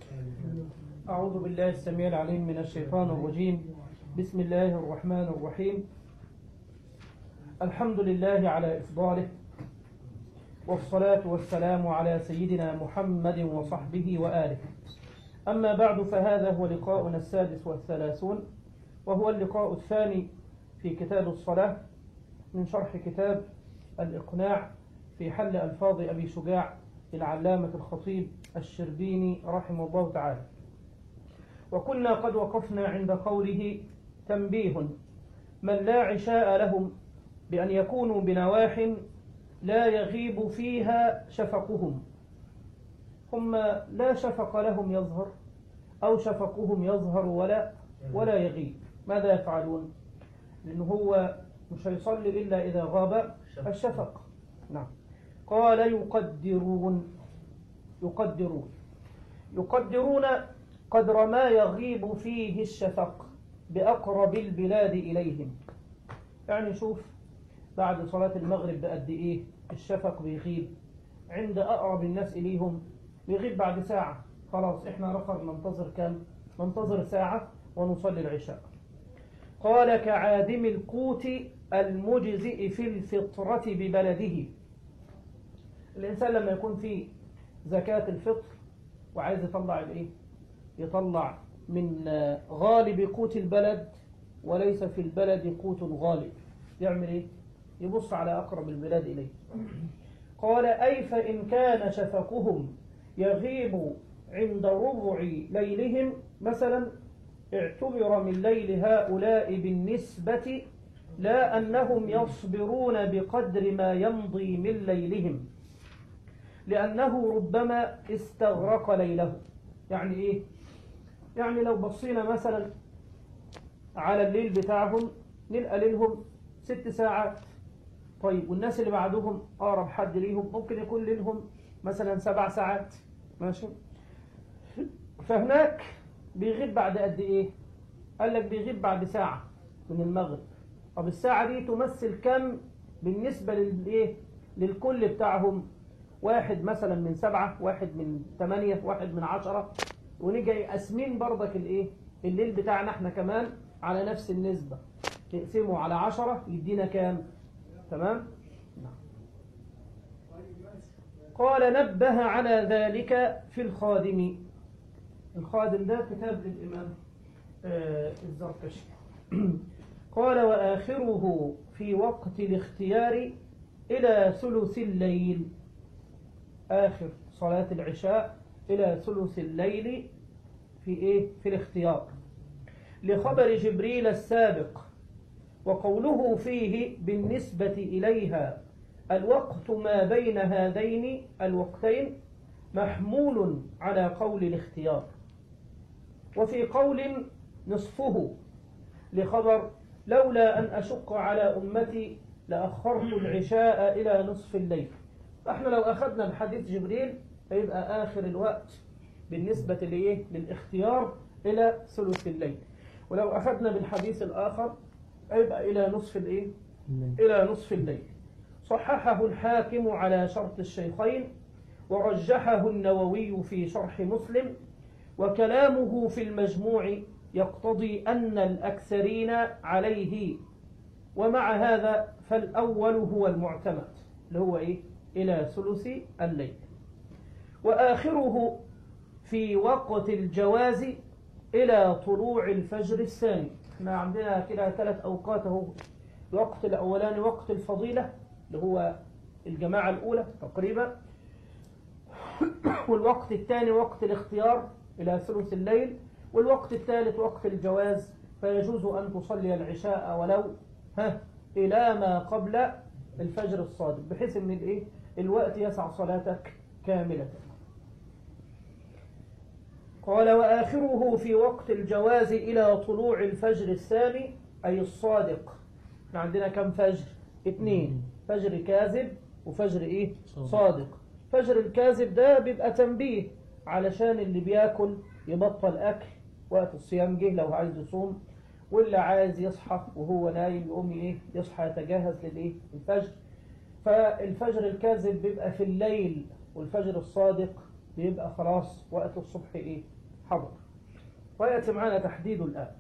أعوذ بالله السميع العليم من الشيطان الرجيم بسم الله الرحمن الرحيم الحمد لله على إفضاله والصلاة والسلام على سيدنا محمد وصحبه وآله أما بعد فهذا هو لقاؤنا السادس والثلاثون وهو اللقاء الثاني في كتاب الصلاة من شرح كتاب الإقناع في حل ألفاظ أبي شجاع العلامة الخطيب الشربيني رحمه الله تعالى وكنا قد وقفنا عند قوله تنبيه من لا عشاء لهم بأن يكونوا بنواح لا يغيب فيها شفقهم هم لا شفق لهم يظهر أو شفقهم يظهر ولا ولا يغيب ماذا يفعلون لأنه هو مش هيصلي إلا إذا غاب الشفق نعم قال يقدرون يقدرون يقدرون قدر ما يغيب فيه الشفق بأقرب البلاد إليهم يعني شوف بعد صلاة المغرب بقد إيه الشفق بيغيب عند أقرب الناس إليهم بيغيب بعد ساعة خلاص إحنا رخر ننتظر كم ننتظر ساعة ونصلي العشاء قال كعادم القوت المجزئ في الفطرة ببلده الإنسان لما يكون في زكاة الفطر وعايز يطلع الإيه يطلع من غالب قوت البلد وليس في البلد قوت غالب يعمل إيه يبص على أقرب البلاد إليه قال أي فإن كان شفقهم يغيب عند ربع ليلهم مثلا اعتبر من ليل هؤلاء بالنسبة لا أنهم يصبرون بقدر ما يمضي من ليلهم لأنه ربما استغرق ليله يعني إيه؟ يعني لو بصينا مثلا على الليل بتاعهم نلقى ليلهم ست ساعات طيب والناس اللي بعدهم أقرب حد ليهم ممكن يكون ليلهم مثلا سبع ساعات ماشي فهناك بيغيب بعد قد إيه قال لك بيغيب بعد ساعة من المغرب طب الساعة دي تمثل كم بالنسبة للإيه للكل بتاعهم واحد مثلا من سبعة واحد من ثمانية واحد من عشرة ونيجي قاسمين برضك الايه الليل بتاعنا احنا كمان على نفس النسبة نقسمه على عشرة يدينا كام تمام قال نبه على ذلك في الخادم الخادم ده كتاب للإمام آه الزركشي قال وآخره في وقت الاختيار إلى ثلث الليل آخر صلاة العشاء إلى ثلث الليل في إيه؟ في الاختيار لخبر جبريل السابق وقوله فيه بالنسبة إليها الوقت ما بين هذين الوقتين محمول على قول الاختيار وفي قول نصفه لخبر لولا أن أشق على أمتي لأخرت العشاء إلى نصف الليل فإحنا لو أخذنا بحديث جبريل فيبقى آخر الوقت بالنسبة لإيه؟ للاختيار إلى ثلث الليل ولو أخذنا بالحديث الآخر يبقى إلى نصف الإيه؟ إلى نصف الليل صححه الحاكم على شرط الشيخين ورجحه النووي في شرح مسلم وكلامه في المجموع يقتضي أن الأكثرين عليه ومع هذا فالأول هو المعتمد اللي هو إيه؟ إلى ثلث الليل وآخره في وقت الجواز إلى طلوع الفجر الثاني احنا عندنا كده ثلاث أوقات اهو الوقت الأولاني وقت الفضيلة اللي هو الجماعة الأولى تقريبا والوقت الثاني وقت الاختيار إلى ثلث الليل والوقت الثالث وقت الجواز فيجوز أن تصلي العشاء ولو ها إلى ما قبل الفجر الصادق بحيث أن الإيه الوقت يسع صلاتك كاملة قال وآخره في وقت الجواز إلى طلوع الفجر الثاني أي الصادق احنا عندنا كم فجر اثنين فجر كاذب وفجر ايه صادق فجر الكاذب ده بيبقى تنبيه علشان اللي بياكل يبطل أكل وقت الصيام جه لو عايز يصوم واللي عايز يصحى وهو نايم يقوم ايه يصحى يتجهز للايه الفجر فالفجر الكاذب بيبقى في الليل والفجر الصادق بيبقى خلاص وقت الصبح إيه حضر ويأتي معنا تحديد الآن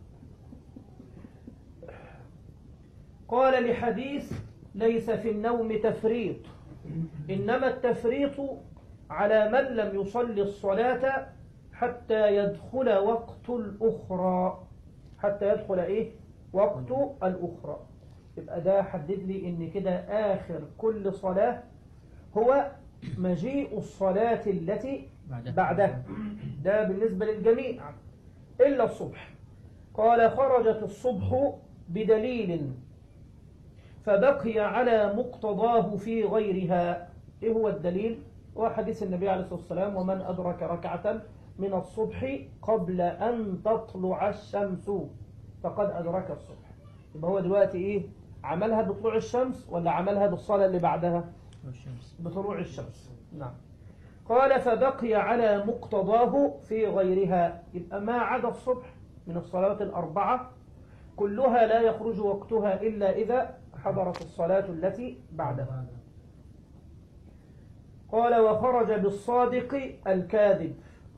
قال لحديث ليس في النوم تفريط إنما التفريط على من لم يصلي الصلاة حتى يدخل وقت الأخرى حتى يدخل إيه وقت الأخرى يبقى ده حدد لي إن كده آخر كل صلاة هو مجيء الصلاة التي بعدها. بعدها ده بالنسبة للجميع إلا الصبح قال خرجت الصبح بدليل فبقي على مقتضاه في غيرها إيه هو الدليل؟ هو حديث النبي عليه الصلاة والسلام ومن أدرك ركعة من الصبح قبل أن تطلع الشمس فقد أدرك الصبح يبقى هو دلوقتي إيه؟ عملها بطلوع الشمس ولا عملها بالصلاة اللي بعدها؟ والشمس بطلوع الشمس نعم قال فبقي على مقتضاه في غيرها يبقى ما عدا الصبح من الصلوات الأربعة كلها لا يخرج وقتها إلا إذا حضرت الصلاة التي بعدها قال وخرج بالصادق الكاذب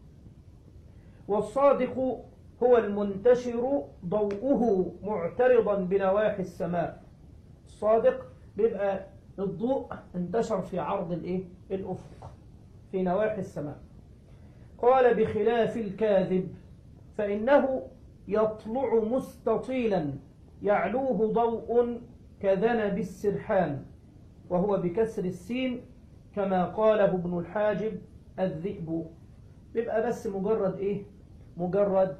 والصادق هو المنتشر ضوءه معترضا بنواحي السماء الصادق بيبقى الضوء انتشر في عرض الايه الافق في نواحي السماء قال بخلاف الكاذب فانه يطلع مستطيلا يعلوه ضوء كذنب السرحان وهو بكسر السين كما قاله ابن الحاجب الذئب بيبقى بس مجرد ايه مجرد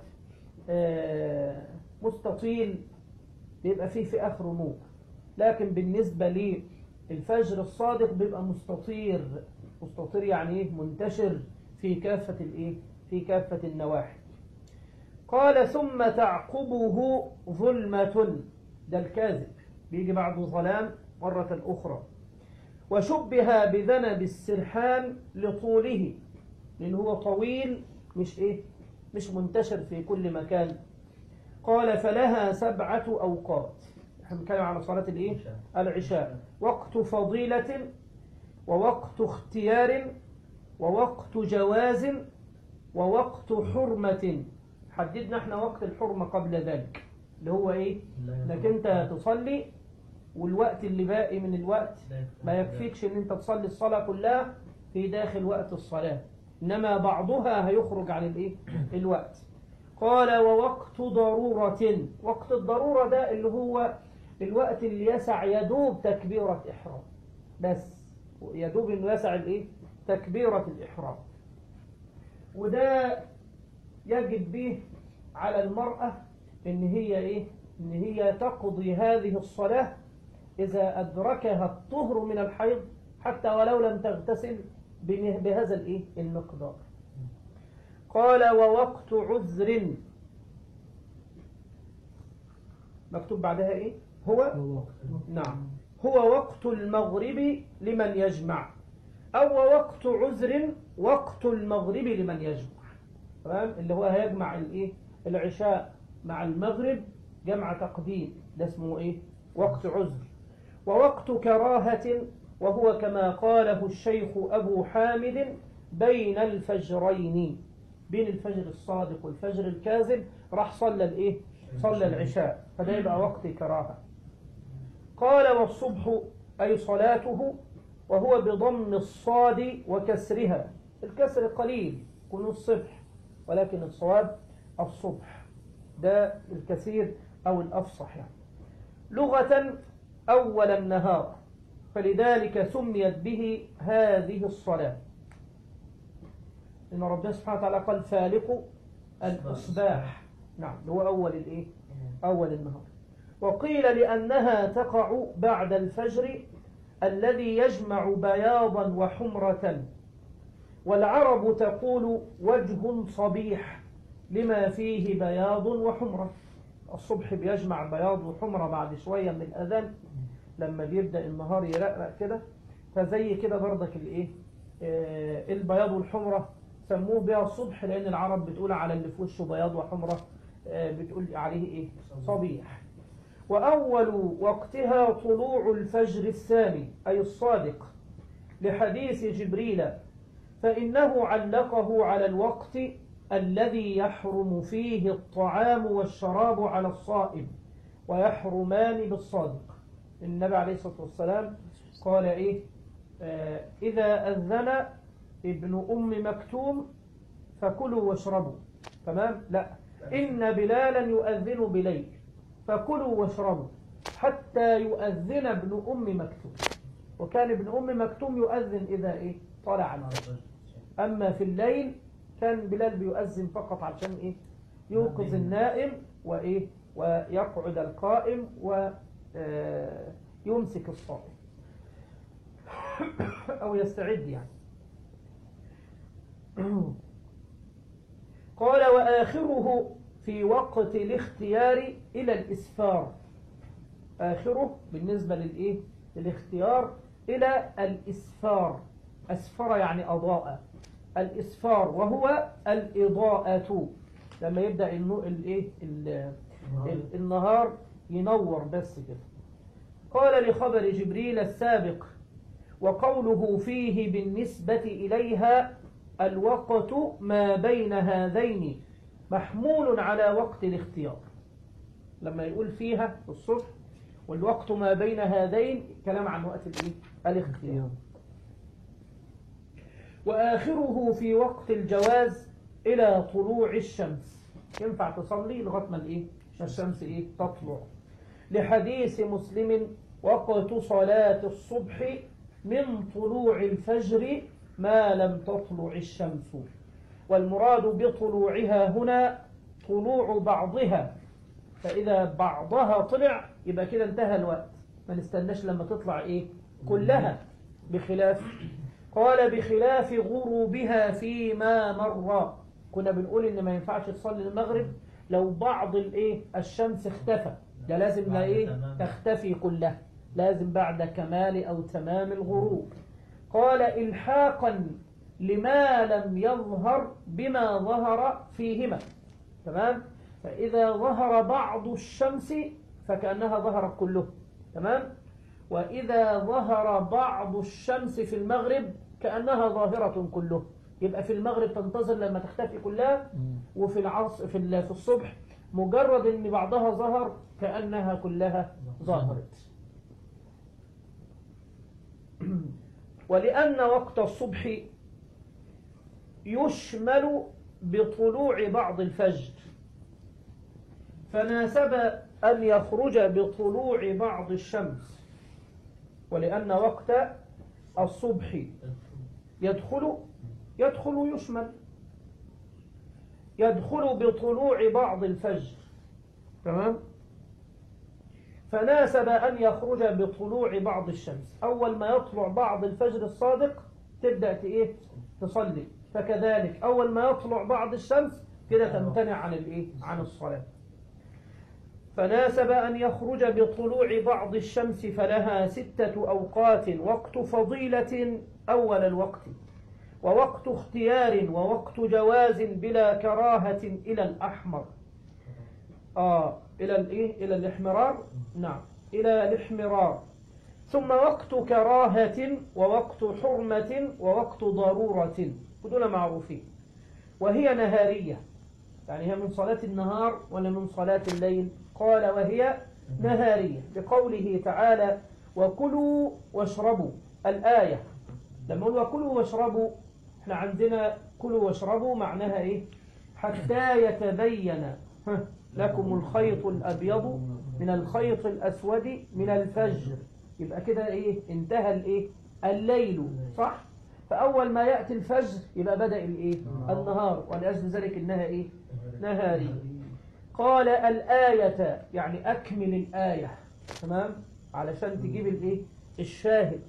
آه مستطيل بيبقى فيه في اخره نور لكن بالنسبة للفجر الصادق بيبقى مستطير مستطير يعني ايه منتشر في كافة الايه في كافة النواحي قال ثم تعقبه ظلمة ده الكاذب بيجي بعده ظلام مرة أخرى وشبه بذنب السرحان لطوله لأن هو طويل مش إيه مش منتشر في كل مكان قال فلها سبعة أوقات احنا بنتكلم على صلاة الإيه العشاء وقت فضيلة ووقت اختيار ووقت جواز ووقت حرمة حددنا احنا وقت الحرمة قبل ذلك اللي هو ايه انك انت تصلي والوقت اللي باقي من الوقت ما يكفيكش ان انت تصلي الصلاة كلها في داخل وقت الصلاة انما بعضها هيخرج عن الايه الوقت قال ووقت ضرورة وقت الضرورة ده اللي هو الوقت اللي يسع يدوب تكبيرة إحرام بس يدوب انه يسع الايه تكبيرة الإحرام وده يجب به على المرأة ان هي ايه ان هي تقضي هذه الصلاة اذا ادركها الطهر من الحيض حتى ولو لم تغتسل بمه- بهذا الايه المقدار قال ووقت عذر مكتوب بعدها ايه هو نعم هو وقت المغرب لمن يجمع أو وقت عذر وقت المغرب لمن يجمع تمام اللي هو هيجمع الايه العشاء مع المغرب جمع تقديم ده اسمه ايه وقت عذر ووقت كراهة وهو كما قاله الشيخ أبو حامد بين الفجرين بين الفجر الصادق والفجر الكاذب راح صلى الايه صلى العشاء فده يبقى وقت كراهة قال والصبح أي صلاته وهو بضم الصاد وكسرها الكسر قليل يكون الصبح ولكن الصواب الصبح ده الكثير أو الأفصح يعني لغة أول النهار فلذلك سميت به هذه الصلاة إن ربنا سبحانه وتعالى قال فالق الإصباح نعم اللي هو أول الإيه أول النهار وقيل لأنها تقع بعد الفجر الذي يجمع بياضا وحمرة والعرب تقول وجه صبيح لما فيه بياض وحمرة الصبح بيجمع بياض وحمرة بعد شوية من الأذان لما بيبدأ النهار يرقرق كده فزي كده برضك الايه آه، البياض والحمرة سموه بها الصبح لأن العرب بتقول على اللي في وشه بياض وحمرة آه، بتقول عليه ايه صبيح وأول وقتها طلوع الفجر الثاني أي الصادق لحديث جبريل فإنه علقه على الوقت الذي يحرم فيه الطعام والشراب على الصائم ويحرمان بالصادق النبي عليه الصلاة والسلام قال إيه آه إذا أذن ابن أم مكتوم فكلوا واشربوا تمام لا إن بلالا يؤذن بليل فكلوا واشربوا حتى يؤذن ابن أم مكتوم وكان ابن أم مكتوم يؤذن إذا إيه طلع الفجر أما في الليل كان بلال بيؤذن فقط عشان إيه يوقظ النائم وإيه ويقعد القائم ويمسك الصائم أو يستعد يعني قال وآخره في وقت الاختيار إلى الإسفار آخره بالنسبة للإيه للاختيار إلى الإسفار أسفر يعني أضاء الإسفار وهو الإضاءة لما يبدأ الإيه النهار ينور بس كده قال لخبر جبريل السابق وقوله فيه بالنسبة إليها الوقت ما بين هذين محمول على وقت الاختيار لما يقول فيها في الصبح والوقت ما بين هذين كلام عن وقت الايه الاختيار وآخره في وقت الجواز إلى طلوع الشمس ينفع تصلي لغاية ما الايه الشمس ايه تطلع لحديث مسلم وقت صلاة الصبح من طلوع الفجر ما لم تطلع الشمس والمراد بطلوعها هنا طلوع بعضها فإذا بعضها طلع يبقى كده انتهى الوقت ما نستناش لما تطلع ايه كلها بخلاف قال بخلاف غروبها فيما مر كنا بنقول ان ما ينفعش تصلي المغرب لو بعض الايه الشمس اختفى ده لازم لا ايه تختفي كلها لازم بعد كمال او تمام الغروب قال الحاقا لما لم يظهر بما ظهر فيهما تمام فإذا ظهر بعض الشمس فكأنها ظهرت كله تمام وإذا ظهر بعض الشمس في المغرب كأنها ظاهرة كله يبقى في المغرب تنتظر لما تختفي كلها وفي العصر في في الصبح مجرد ان بعضها ظهر كأنها كلها ظهرت ولأن وقت الصبح يشمل بطلوع بعض الفجر فناسب أن يخرج بطلوع بعض الشمس ولأن وقت الصبح يدخل يدخل يشمل يدخل بطلوع بعض الفجر تمام فناسب أن يخرج بطلوع بعض الشمس أول ما يطلع بعض الفجر الصادق تبدأ إيه تصلي فكذلك أول ما يطلع بعض الشمس كده تمتنع عن الإيه عن الصلاة فناسب أن يخرج بطلوع بعض الشمس فلها ستة أوقات وقت فضيلة أول الوقت ووقت اختيار ووقت جواز بلا كراهة إلى الأحمر آه إلى الإيه إلى الإحمرار نعم إلى الإحمرار ثم وقت كراهة ووقت حرمة ووقت ضرورة كلنا معروفين وهي نهارية يعني هي من صلاة النهار ولا من صلاة الليل قال وهي نهارية بقوله تعالى وكلوا واشربوا الآية لما نقول وكلوا واشربوا احنا عندنا كلوا واشربوا معناها ايه حتى يتبين لكم الخيط الأبيض من الخيط الأسود من الفجر يبقى كده ايه انتهى الايه الليل صح فأول ما يأتي الفجر يبقى بدأ الايه النهار ولأجل ذلك إنها ايه نهاري قال الآية يعني أكمل الآية تمام علشان تجيب الايه الشاهد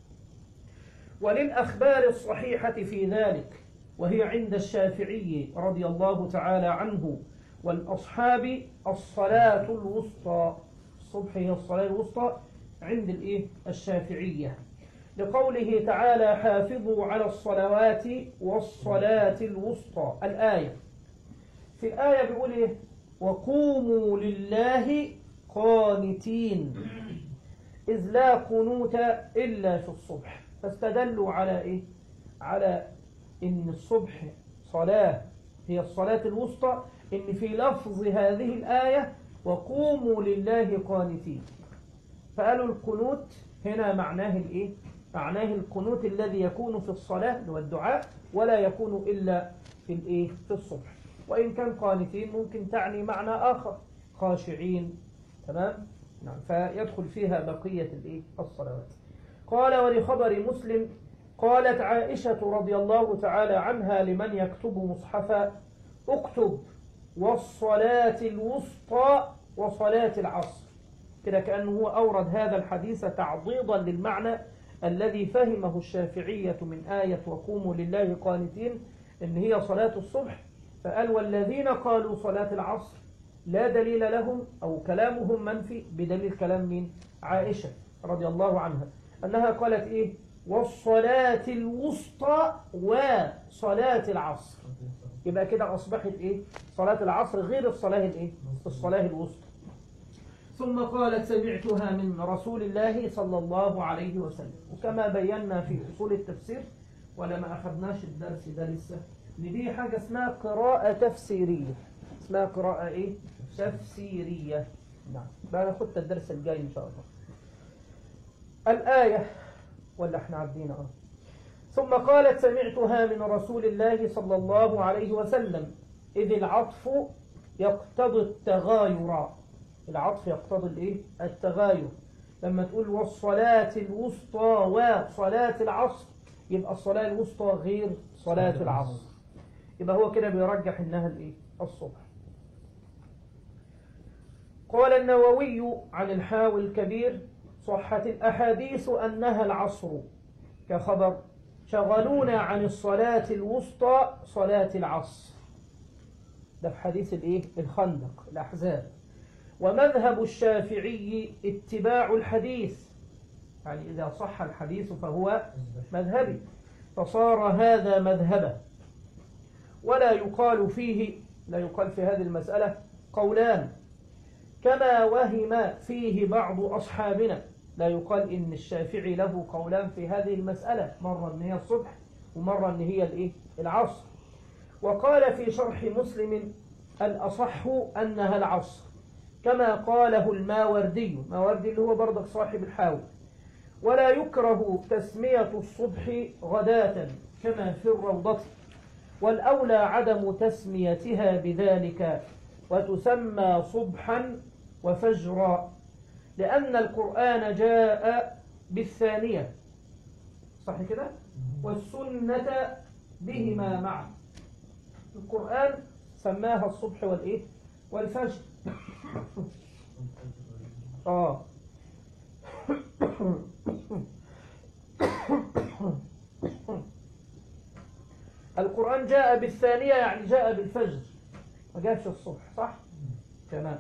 وللأخبار الصحيحة في ذلك وهي عند الشافعي رضي الله تعالى عنه والأصحاب الصلاة الوسطى الصبح هي الصلاة الوسطى عند الإيه الشافعية لقوله تعالى حافظوا على الصلوات والصلاة الوسطى الآية في الآية بيقول إيه وقوموا لله قانتين إذ لا قنوت إلا في الصبح فاستدلوا على إيه على إن الصبح صلاة هي الصلاة الوسطى إن في لفظ هذه الآية وقوموا لله قانتين فقالوا القنوت هنا معناه الإيه؟ معناه القنوت الذي يكون في الصلاة اللي هو الدعاء ولا يكون إلا في الإيه؟ في الصبح وإن كان قانتين ممكن تعني معنى آخر خاشعين تمام؟ نعم فيدخل فيها بقية الإيه؟ الصلوات قال ولخبر مسلم قالت عائشة رضي الله تعالى عنها لمن يكتب مصحفا اكتب والصلاة الوسطى وصلاة العصر كده كأنه هو أورد هذا الحديث تعضيضا للمعنى الذي فهمه الشافعية من آية وقوموا لله قانتين إن هي صلاة الصبح فقال والذين قالوا صلاة العصر لا دليل لهم أو كلامهم منفي بدليل كلام مين عائشة رضي الله عنها أنها قالت إيه والصلاة الوسطى وصلاة العصر يبقى كده أصبحت إيه صلاة العصر غير الصلاة الإيه الصلاة الوسطى ثم قالت سمعتها من رسول الله صلى الله عليه وسلم وكما بينا في أصول التفسير ولا ما أخذناش الدرس ده لسه إن دي حاجة اسمها قراءة تفسيرية اسمها قراءة إيه تفسيرية نعم بقى ناخد الدرس الجاي إن شاء الله الآية ولا احنا عدينا اه ثم قالت سمعتها من رسول الله صلى الله عليه وسلم إذ العطف يقتضي التغاير العطف يقتضي الايه التغاير لما تقول والصلاة الوسطى وصلاة العصر يبقى الصلاة الوسطى غير صلاة العصر يبقى هو كده بيرجح انها الايه الصبح قال النووي عن الحاوي الكبير صحت الأحاديث أنها العصر كخبر شغلونا عن الصلاة الوسطى صلاة العصر ده في حديث الايه الخندق الأحزاب ومذهب الشافعي اتباع الحديث يعني إذا صح الحديث فهو مذهبي فصار هذا مذهبه ولا يقال فيه لا يقال في هذه المسألة قولان كما وهم فيه بعض أصحابنا لا يقال إن الشافعي له قولان في هذه المسألة مرة أن هي الصبح ومرة أن هي الإيه؟ العصر وقال في شرح مسلم الأصح أنها العصر كما قاله الماوردي ماوردي اللي هو برضك صاحب الحاوي ولا يكره تسمية الصبح غداة كما في الروضة والأولى عدم تسميتها بذلك وتسمى صبحا وفجرا لأن القرآن جاء بالثانية صح كده والسنة بهما معا القرآن سماها الصبح والإيه والفجر آه القرآن جاء بالثانية يعني جاء بالفجر ما جاءش الصبح صح تمام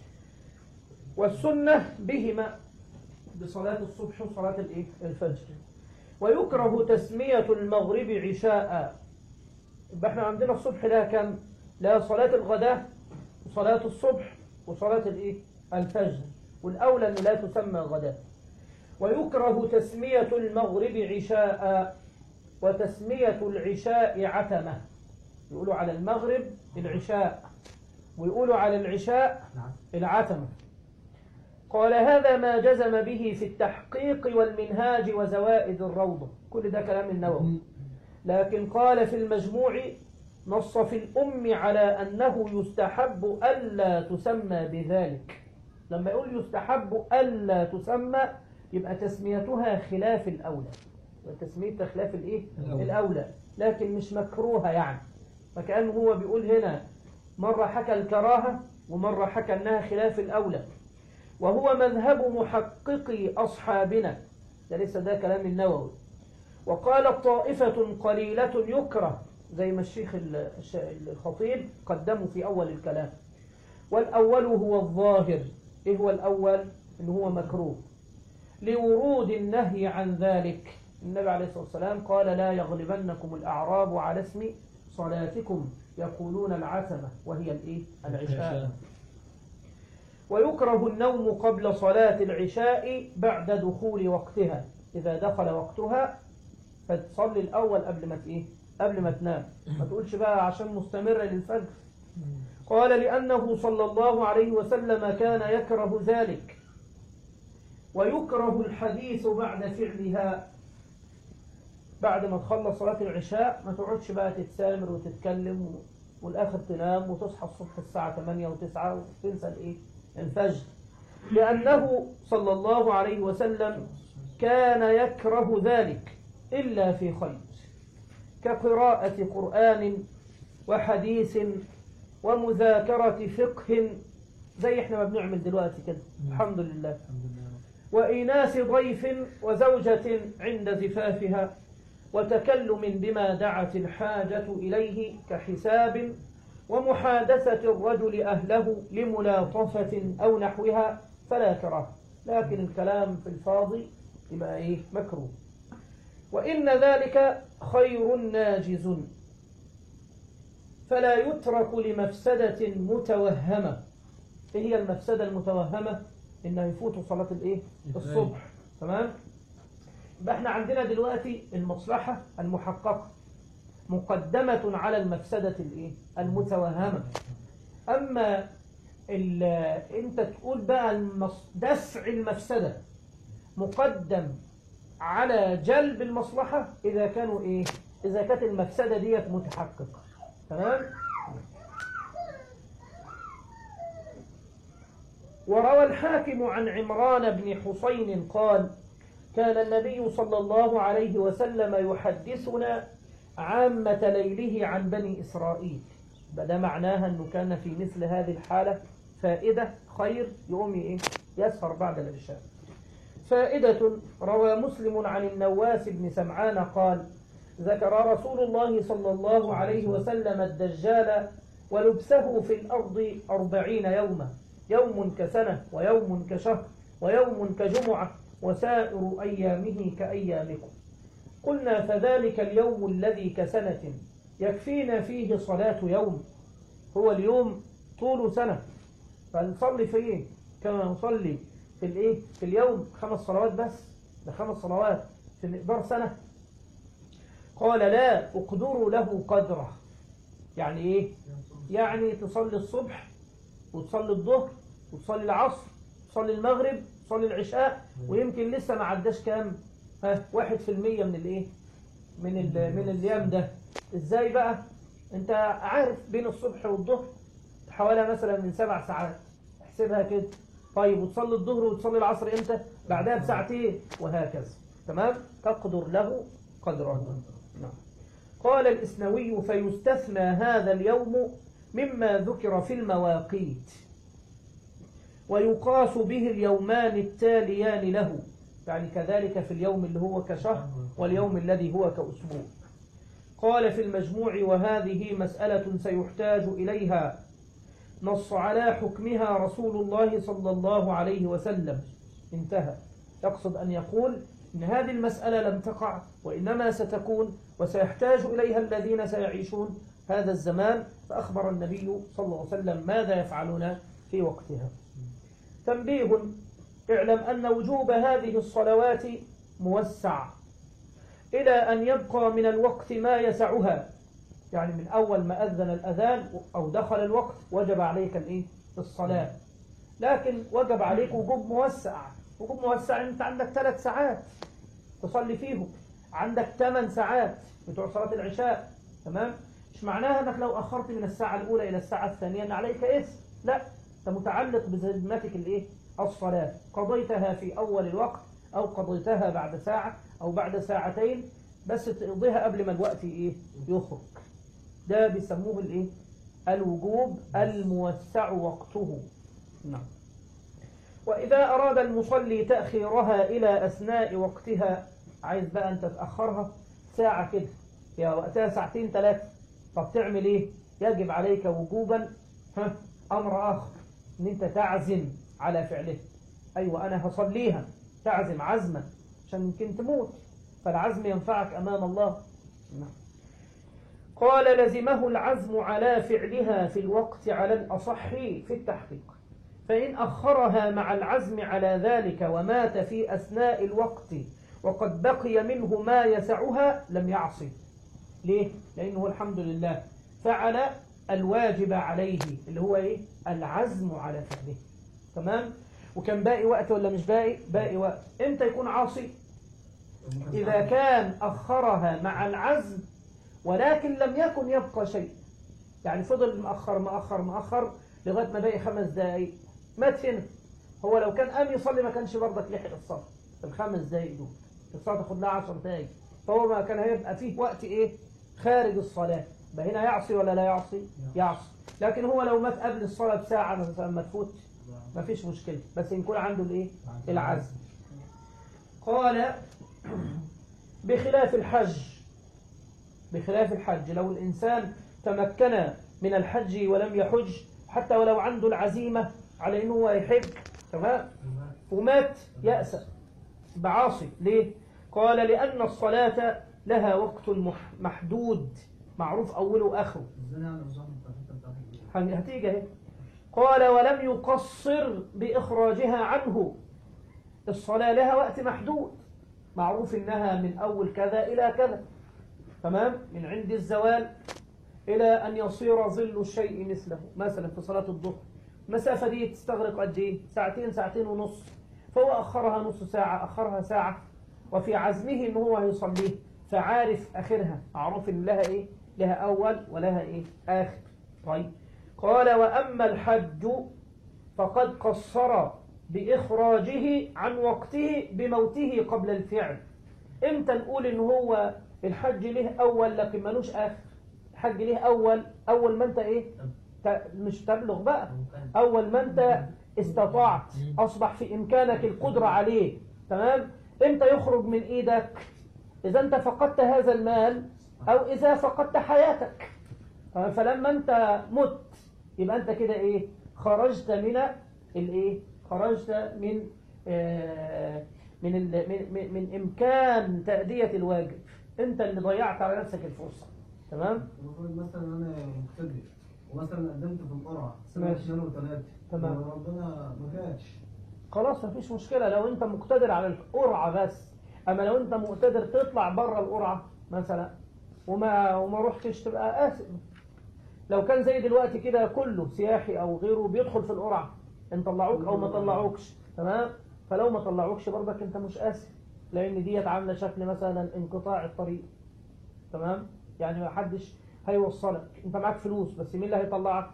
والسنة بهما بصلاة الصبح وصلاة الايه الفجر ويكره تسمية المغرب عشاء يبقى احنا عندنا الصبح لها كم لها صلاة الغداء وصلاة الصبح وصلاة الايه الفجر والأولى أن لا تسمى غداء ويكره تسمية المغرب عشاء وتسمية العشاء عتمة يقولوا على المغرب العشاء ويقولوا على العشاء العتمة قال هذا ما جزم به في التحقيق والمنهاج وزوائد الروضة كل ده كلام النووي لكن قال في المجموع نص في الأم على أنه يستحب ألا تسمى بذلك لما يقول يستحب ألا تسمى يبقى تسميتها خلاف الأولى تسميتها خلاف الإيه؟ الأولى. الأولى لكن مش مكروهة يعني فكأنه هو بيقول هنا مرة حكى الكراهة ومرة حكى أنها خلاف الأولى وهو مذهب محققي أصحابنا ده لسه ده كلام النووي وقال طائفة قليلة يكره زي ما الشيخ ال- الش- الخطيب قدمه في أول الكلام والأول هو الظاهر إيه هو الأول إن هو مكروه لورود النهي عن ذلك النبي عليه الصلاة والسلام قال لا يغلبنكم الأعراب على اسم صلاتكم يقولون العتمة وهي الإيه العشاء ويكره النوم قبل صلاة العشاء بعد دخول وقتها إذا دخل وقتها فتصلي الأول قبل ما ت- إيه قبل ما تنام ما تقولش بقى عشان مستمرة للفجر قال لأنه صلى الله عليه وسلم كان يكره ذلك ويكره الحديث بعد فعلها بعد ما تخلص صلاة العشاء ما تقعدش بقى تتسامر وتتكلم والآخر تنام وتصحى الصبح الساعة 8 و9 وتنسى الإيه؟ الفجر لأنه صلى الله عليه وسلم كان يكره ذلك إلا في خير كقراءة قرآن وحديث ومذاكرة فقه زي احنا ما بنعمل دلوقتي كده الحمد لله وإيناس ضيف وزوجة عند زفافها وتكلم بما دعت الحاجة إليه كحساب ومحادثة الرجل أهله لملاطفة أو نحوها فلا كراهة لكن الكلام في الفاضي يبقى إيه مكروه وإن ذلك خير ناجز فلا يترك لمفسدة متوهمة إيه هي المفسدة المتوهمة إنه يفوت صلاة الإيه الصبح تمام يبقى احنا عندنا دلوقتي المصلحة المحققة مقدمة على المفسدة الايه المتوهمة اما انت تقول بقى المص... دفع المفسدة مقدم على جلب المصلحة اذا كانوا ايه اذا كانت المفسدة ديت متحققة تمام وروى الحاكم عن عمران بن حسين قال كان النبي صلى الله عليه وسلم يحدثنا عامة ليله عن بني إسرائيل ده معناها أنه كان في مثل هذه الحالة فائدة خير يقوم إيه؟ يسهر بعد العشاء فائدة روى مسلم عن النواس بن سمعان قال ذكر رسول الله صلى الله عليه وسلم الدجال ولبسه في الأرض أربعين يوما يوم كسنة ويوم كشهر ويوم كجمعة وسائر أيامه كأيامكم قلنا فذلك اليوم الذي كسنة يكفينا فيه صلاة يوم هو اليوم طول سنة فنصلي فيه كما نصلي في الايه في اليوم خمس صلوات بس ده خمس صلوات في مقدار سنة قال لا اقدروا له قدره يعني ايه يعني تصلي الصبح وتصلي الظهر وتصلي العصر وتصلي المغرب وتصلي العشاء ويمكن لسه ما عداش كام ها واحد في المية من الايه من ال من الايام ده ازاي بقى انت عارف بين الصبح والظهر حوالي مثلا من سبع ساعات احسبها كده طيب وتصلي الظهر وتصلي العصر امتى بعدها بساعتين وهكذا تمام تقدر له قدره نعم قال الإسنوي فيستثنى هذا اليوم مما ذكر في المواقيت ويقاس به اليومان التاليان له يعني كذلك في اليوم اللي هو كشهر واليوم الذي هو كأسبوع قال في المجموع وهذه مسألة سيحتاج إليها نص على حكمها رسول الله صلى الله عليه وسلم انتهى يقصد أن يقول إن هذه المسألة لم تقع وإنما ستكون وسيحتاج إليها الذين سيعيشون هذا الزمان فأخبر النبي صلى الله عليه وسلم ماذا يفعلون في وقتها تنبيه اعلم أن وجوب هذه الصلوات موسع إلى أن يبقى من الوقت ما يسعها يعني من أول ما أذن الأذان أو دخل الوقت وجب عليك الإيه؟ الصلاة لكن وجب عليك وجوب موسع وجوب موسع أنت عندك ثلاث ساعات تصلي فيهم عندك ثمان ساعات بتوع صلاة العشاء تمام مش معناها أنك لو أخرت من الساعة الأولى إلى الساعة الثانية أن عليك اسم لا أنت متعلق بذمتك الإيه الصلاة قضيتها في أول الوقت أو قضيتها بعد ساعة أو بعد ساعتين بس تقضيها قبل ما الوقت إيه يخرج ده بيسموه الإيه الوجوب الموسع وقته نعم وإذا أراد المصلي تأخيرها إلى أثناء وقتها عايز بقى أنت تأخرها ساعة كده يا وقتها ساعتين ثلاثة طب تعمل إيه يجب عليك وجوبا ها أمر آخر إن أنت تعزم على فعله أيوة أنا هصليها تعزم عزما عشان يمكن تموت فالعزم ينفعك أمام الله نعم قال لزمه العزم على فعلها في الوقت على الأصح في التحقيق فإن أخرها مع العزم على ذلك ومات في أثناء الوقت وقد بقي منه ما يسعها لم يعصي ليه؟ لأنه الحمد لله فعل الواجب عليه اللي هو إيه؟ العزم على فعله تمام؟ وكان باقي وقت ولا مش باقي؟ باقي وقت إمتى يكون عاصي؟ إذا كان أخرها مع العزم ولكن لم يكن يبقى شيء يعني فضل مأخر مأخر مأخر لغاية ما باقي خمس دقايق مات هنا هو لو كان قام يصلي ما كانش برضك لحق الصلاة الخمس دقايق دول الصلاة تاخد لها 10 دقايق فهو ما كان هيبقى فيه وقت إيه خارج الصلاة يبقى هنا يعصي ولا لا يعصي يعصي لكن هو لو مات قبل الصلاة بساعة مثلا ما تفوت ما فيش مشكلة بس يكون عنده الإيه العزم قال بخلاف الحج بخلاف الحج لو الإنسان تمكن من الحج ولم يحج حتى ولو عنده العزيمة على أنه هو يحج تمام ومات يأسى بعاصي ليه؟ قال لأن الصلاة لها وقت مح- محدود معروف أوله وآخره هتيجي اهي قال ولم يقصر بإخراجها عنه الصلاة لها وقت محدود معروف إنها من أول كذا إلى كذا تمام من عند الزوال إلى أن يصير ظل الشيء مثله مثلا في صلاة الظهر المسافة دي تستغرق قد إيه ساعتين ساعتين ونص فهو أخرها نص ساعة أخرها ساعة وفي عزمه إن هو هيصليه فعارف آخرها معروف إن لها إيه لها أول ولها إيه آخر طيب قال وأما الحج فقد قصر بإخراجه عن وقته بموته قبل الفعل امتى نقول ان هو الحج له اول لكن ملوش اخر الحج له اول اول ما انت ايه ت- مش تبلغ بقى اول ما انت استطعت اصبح في امكانك القدرة عليه تمام امتى يخرج من ايدك اذا انت فقدت هذا المال او اذا فقدت حياتك تمام؟ فلما انت مت يبقى انت كده ايه خرجت من الايه خرجت من آه، من ال- من من- من امكان تأدية الواجب انت اللي ضيعت على نفسك الفرصة تمام المفروض مثلا انا مبتدئ ومثلا قدمت في القرعه سنه ماشي. اثنين وثلاثه تمام. وربنا ما كانش خلاص مفيش مشكلة لو انت مقتدر على القرعة بس اما لو انت مقتدر تطلع بره القرعة مثلا وما وما رحتش تبقى آثم لو كان زي دلوقتي كده كله سياحي او غيره بيدخل في القرعة ان طلعوك او ما طلعوكش تمام فلو ما طلعوكش برضك انت مش آثم لان ديت عاملة شكل مثلا انقطاع الطريق تمام يعني ما حدش هيوصلك انت معاك فلوس بس مين اللي هيطلعك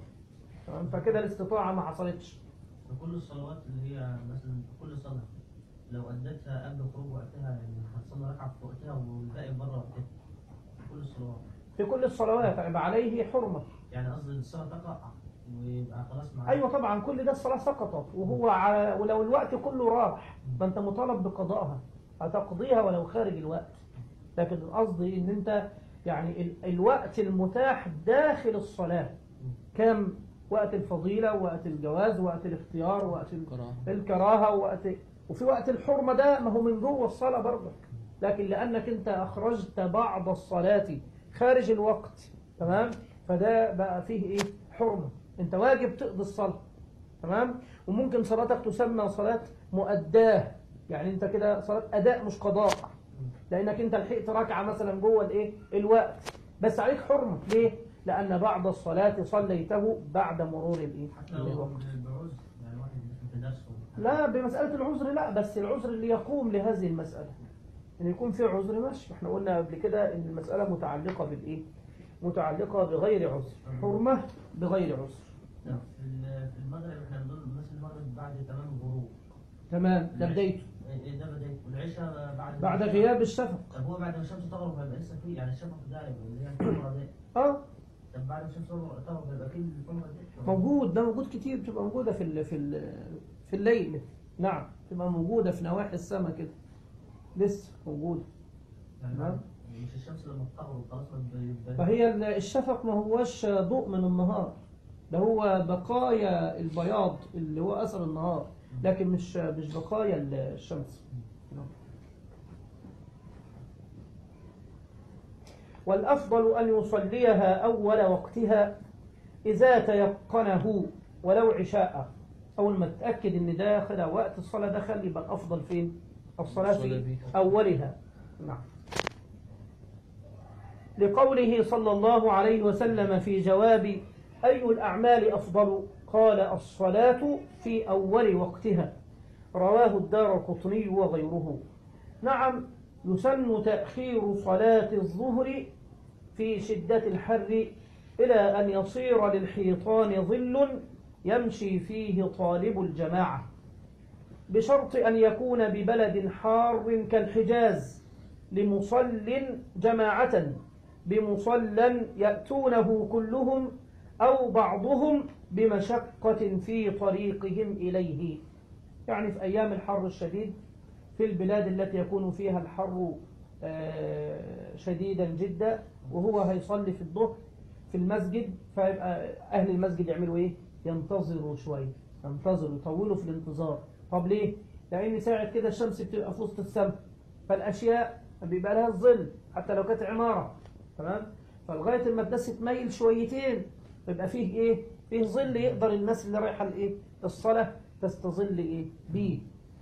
تمام فكده الاستطاعة ما حصلتش فكل الصلوات اللي هي مثلا كل صلاة لو أديتها قبل خروج وقتها يعني هتصلي ركعة في وقتها والباقي بره وقتها كل الصلوات في كل الصلوات يبقى عليه حرمة يعني قصدي الصلاة تقع ويبقى خلاص معاك أيوة طبعا كل ده الصلاة سقطت وهو على ولو الوقت كله راح ما أنت مطالب بقضائها هتقضيها ولو خارج الوقت لكن قصدي إن أنت يعني ال- الوقت المتاح داخل الصلاة كم وقت الفضيلة ووقت الجواز ووقت الاختيار ووقت ال- كراهة. الكراهة ووقت وفي وقت الحرمة ده ما هو من جوه الصلاة برضك لكن لأنك أنت أخرجت بعض الصلاة خارج الوقت تمام فده بقى فيه إيه حرمة أنت واجب تقضي الصلاة تمام وممكن صلاتك تسمى صلاة مؤداه يعني أنت كده صلاة أداء مش قضاء لأنك أنت لحقت ركعة مثلا جوه الإيه الوقت بس عليك حرمة ليه؟ لأن بعض الصلاة صليته بعد مرور الإيه حتى لو الوقت بعوز يعني واحد مش في درس ولا- لا بمسألة العذر لا بس العذر اللي يقوم لهذه المسألة إن يكون في عذر ماشي احنا قلنا قبل كده إن المسألة متعلقة بالإيه متعلقة بغير عذر حرمة بغير عذر لا، في ال- في المغرب احنا بنقول مثل المغرب بعد تمام الغروب تمام ده بدايته إيه- إيه ده بداية والعشاء بعد بعد غياب الشفق طب هو بعد ما الشمس تغرب هيبقى لسه في يعني الشفق ده اللي هي الحمرا دي اه طب بعد ما الشمس تغرب هيبقى في الحمرا دي موجود ده موجود كتير بتبقى موجودة في ال في ال في الليل نعم تبقى موجودة في نواحي السماء كده لسه موجودة يعني نعم. مش الشمس لما بتغرب خلاص ما بيبقى- فهي ال- الشفق ما هوش ضوء من النهار ده هو بقايا البياض اللي هو أثر النهار لكن مش مش بقايا ال- الشمس والأفضل أن يصليها أول وقتها إذا تيقنه ولو عشاء أول ما تتأكد إن داخل وقت الصلاة دخل يبقى الأفضل فين؟ الصلاة الصلاة في فيه. أولها نعم لقوله صلى الله عليه وسلم في جواب أي الأعمال أفضل قال الصلاة في أول وقتها رواه الدار قطني وغيره نعم يسن تأخير صلاة الظهر في شدة الحر إلى أن يصير للحيطان ظل يمشي فيه طالب الجماعة بشرط أن يكون ببلد حار كالحجاز لمصل جماعة بمصل يأتونه كلهم أو بعضهم بمشقة في طريقهم إليه يعني في أيام الحر الشديد في البلاد التي يكون فيها الحر آه، شديدا جدا وهو هيصلي في الظهر في المسجد فيبقى أهل المسجد يعملوا إيه؟ ينتظروا شوية ينتظروا يطولوا في الانتظار طب ليه؟ لأن ساعة كده الشمس بتبقى في وسط السماء فالأشياء بيبقى لها الظل حتى لو كانت عمارة تمام؟ فلغاية ما الناس تميل شويتين يبقى فيه إيه؟ فيه ظل يقدر الناس اللي رايحة الإيه؟ الصلاة تستظل إيه؟ بيه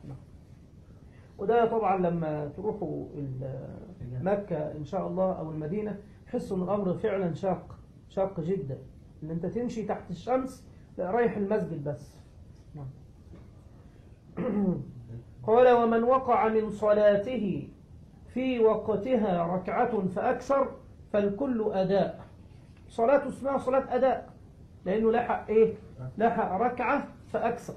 وده طبعا لما تروحوا ال- مكة إن شاء الله أو المدينة تحسوا إن الأمر فعلا شاق شاق جدا إن أنت تمشي تحت الشمس لا رايح المسجد بس نعم. قال ومن وقع من صلاته في وقتها ركعة فأكثر فالكل أداء صلاة اسمها صلاة أداء لأنه لحق إيه لحق ركعة فأكثر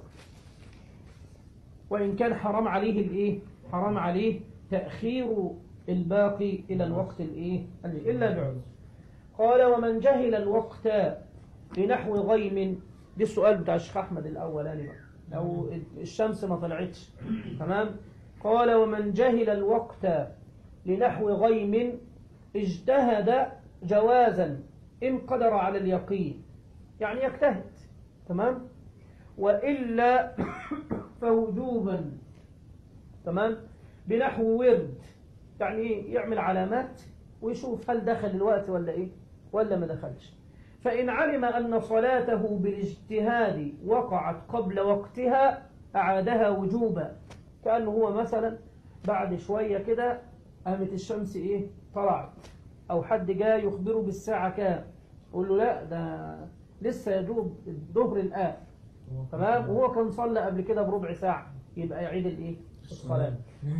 وإن كان حرام عليه الإيه حرام عليه تأخير الباقي إلى الوقت الإيه إلا بعذر قال ومن جهل الوقت لنحو غيم دي السؤال بتاع الشيخ أحمد الأولاني بقى لو الشمس ما طلعتش تمام قال ومن جهل الوقت لنحو غيم اجتهد جوازا إن قدر على اليقين يعني يجتهد تمام وإلا فوجوبا تمام بنحو ورد يعني إيه؟ يعمل علامات ويشوف هل دخل الوقت ولا إيه ولا ما دخلش فإن علم أن صلاته بالاجتهاد وقعت قبل وقتها أعادها وجوبا كأنه هو مثلا بعد شوية كده قامت الشمس إيه طلعت أو حد جاء يخبره بالساعة كام يقول له لا ده لسه يدوب الظهر الآن تمام وهو كان صلى قبل كده بربع ساعة يبقى يعيد الايه الصلاة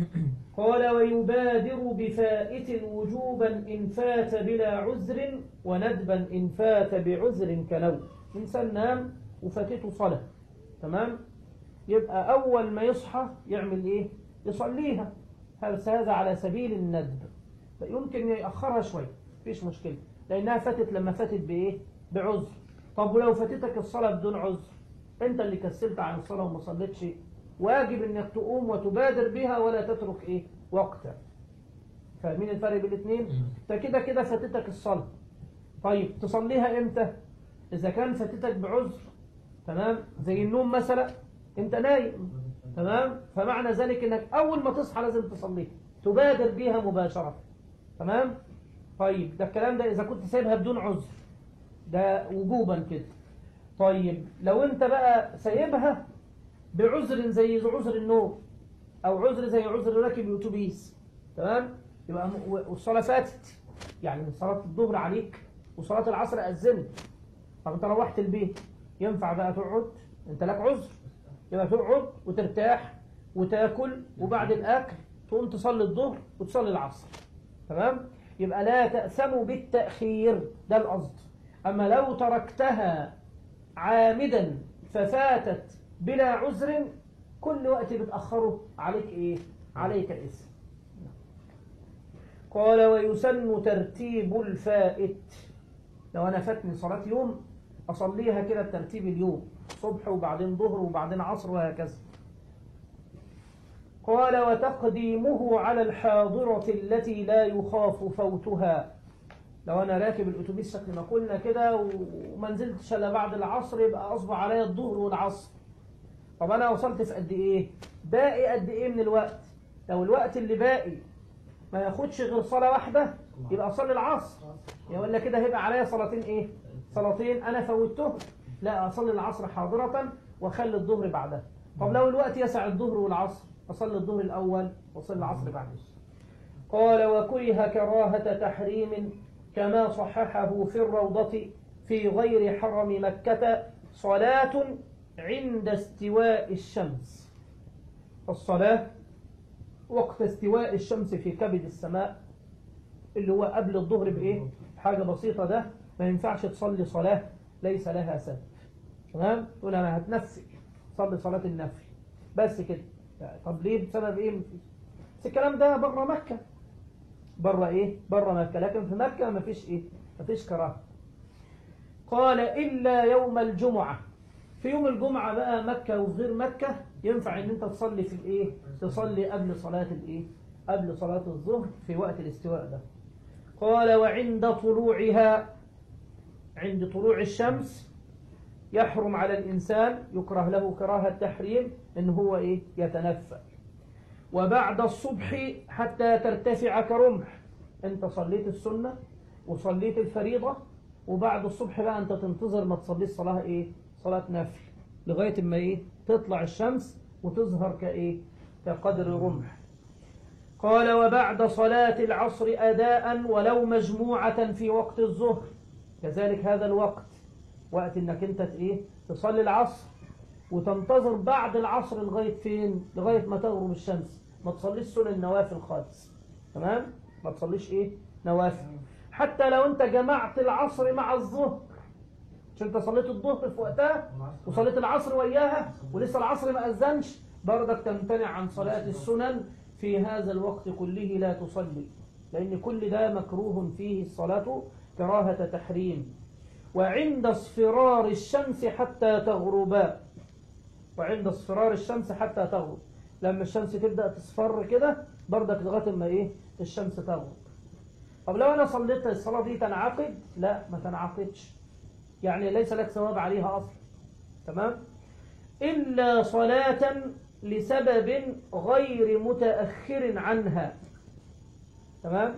قال ويبادر بفائت وجوبا إن فات بلا عذر وندبا إن فات بعذر كنوم إنسان نام وفاتته صلاة تمام يبقى أول ما يصحى يعمل إيه يصليها بس هذا على سبيل الندب يمكن يأخرها شوية مفيش مشكلة لأنها فاتت لما فاتت بإيه بعذر طب ولو فاتتك الصلاة بدون عذر انت اللي كسلت عن الصلاة وما صليتش واجب انك تقوم وتبادر بها ولا تترك ايه وقتها فاهمين الفرق بين الاثنين انت كده كده فاتتك الصلاة طيب تصليها امتى اذا كان فاتتك بعذر تمام زي النوم مثلا انت نايم تمام فمعنى ذلك انك اول ما تصحى لازم تصليها تبادر بيها مباشرة تمام طيب ده الكلام ده اذا كنت سايبها بدون عذر ده وجوبا كده طيب لو انت بقى سايبها بعذر زي عذر النوم او عذر زي عذر راكب الاتوبيس تمام يبقى م- و- والصلاه فاتت يعني صلاه الظهر عليك وصلاه العصر اذنت طب انت روحت البيت ينفع بقى تقعد انت لك عذر يبقى تقعد وترتاح وتاكل وبعد الاكل تقوم تصلي الظهر وتصلي العصر تمام يبقى لا تأسموا بالتأخير ده القصد أما لو تركتها عامدا ففاتت بلا عذر كل وقت بتأخره عليك إيه؟ عليك الإثم قال ويسن ترتيب الفائت لو أنا فاتني صلاة يوم أصليها كده بترتيب اليوم صبح وبعدين ظهر وبعدين عصر وهكذا قال وتقديمه على الحاضرة التي لا يخاف فوتها لو أنا راكب الأتوبيس شكل ما قلنا كده وما نزلتش إلا بعد العصر يبقى أصبح عليا الظهر والعصر طب أنا وصلت في قد إيه؟ باقي قد إيه من الوقت؟ لو الوقت اللي باقي ما ياخدش غير صلاة واحدة يبقى أصلي العصر يا ولا كده هيبقى عليا صلاتين إيه؟ صلاتين أنا فوتهم لا أصلي العصر حاضرة وأخلي الظهر بعدها طب لو الوقت يسع الظهر والعصر أصلي الظهر الأول وأصلي العصر بعده قال وكره كراهة تحريم كما صححه في الروضة في غير حرم مكة صلاة عند استواء الشمس الصلاة وقت استواء الشمس في كبد السماء اللي هو قبل الظهر بإيه حاجة بسيطة ده ما ينفعش تصلي صلاة ليس لها سبب تمام تقول أنا هتنفي صلي صلاة النفل بس كده يعني طب ليه بسبب إيه مفيش بس الكلام ده بره مكة بره إيه بره مكة لكن في مكة مفيش إيه مفيش كراهة قال إلا يوم الجمعة في يوم الجمعة بقى مكة وفي غير مكة ينفع ان انت تصلي في الايه تصلي قبل صلاة الايه قبل صلاة الظهر في وقت الاستواء ده قال وعند طلوعها عند طلوع الشمس يحرم على الإنسان يكره له كراهة تحريم ان هو ايه يتنفل وبعد الصبح حتى ترتفع كرمح انت صليت السنة وصليت الفريضة وبعد الصبح بقى انت تنتظر ما تصليش صلاة ايه صلاة نفل لغاية ما ايه تطلع الشمس وتظهر كايه كقدر رمح قال وبعد صلاة العصر أداء ولو مجموعة في وقت الظهر كذلك هذا الوقت وقت انك انت ايه تصلي العصر وتنتظر بعد العصر لغاية فين لغاية ما تغرب الشمس ما تصليش سنن النوافل خالص تمام ما تصليش ايه نوافل حتى لو انت جمعت العصر مع الظهر مش انت صليت الظهر في وقتها وصليت العصر وياها ولسه العصر ما أذنش برضك تمتنع عن صلاة السنن في هذا الوقت كله لا تصلي لأن كل ده مكروه فيه الصلاة كراهة تحريم وعند اصفرار الشمس حتى تغرب وعند اصفرار الشمس حتى تغرب لما الشمس تبدأ تصفر كده برضك لغاية ما ايه الشمس تغرب طب لو انا صليت الصلاة دي تنعقد لا ما تنعقدش يعني ليس لك ثواب عليها أصلا تمام إلا صلاة لسبب غير متأخر عنها تمام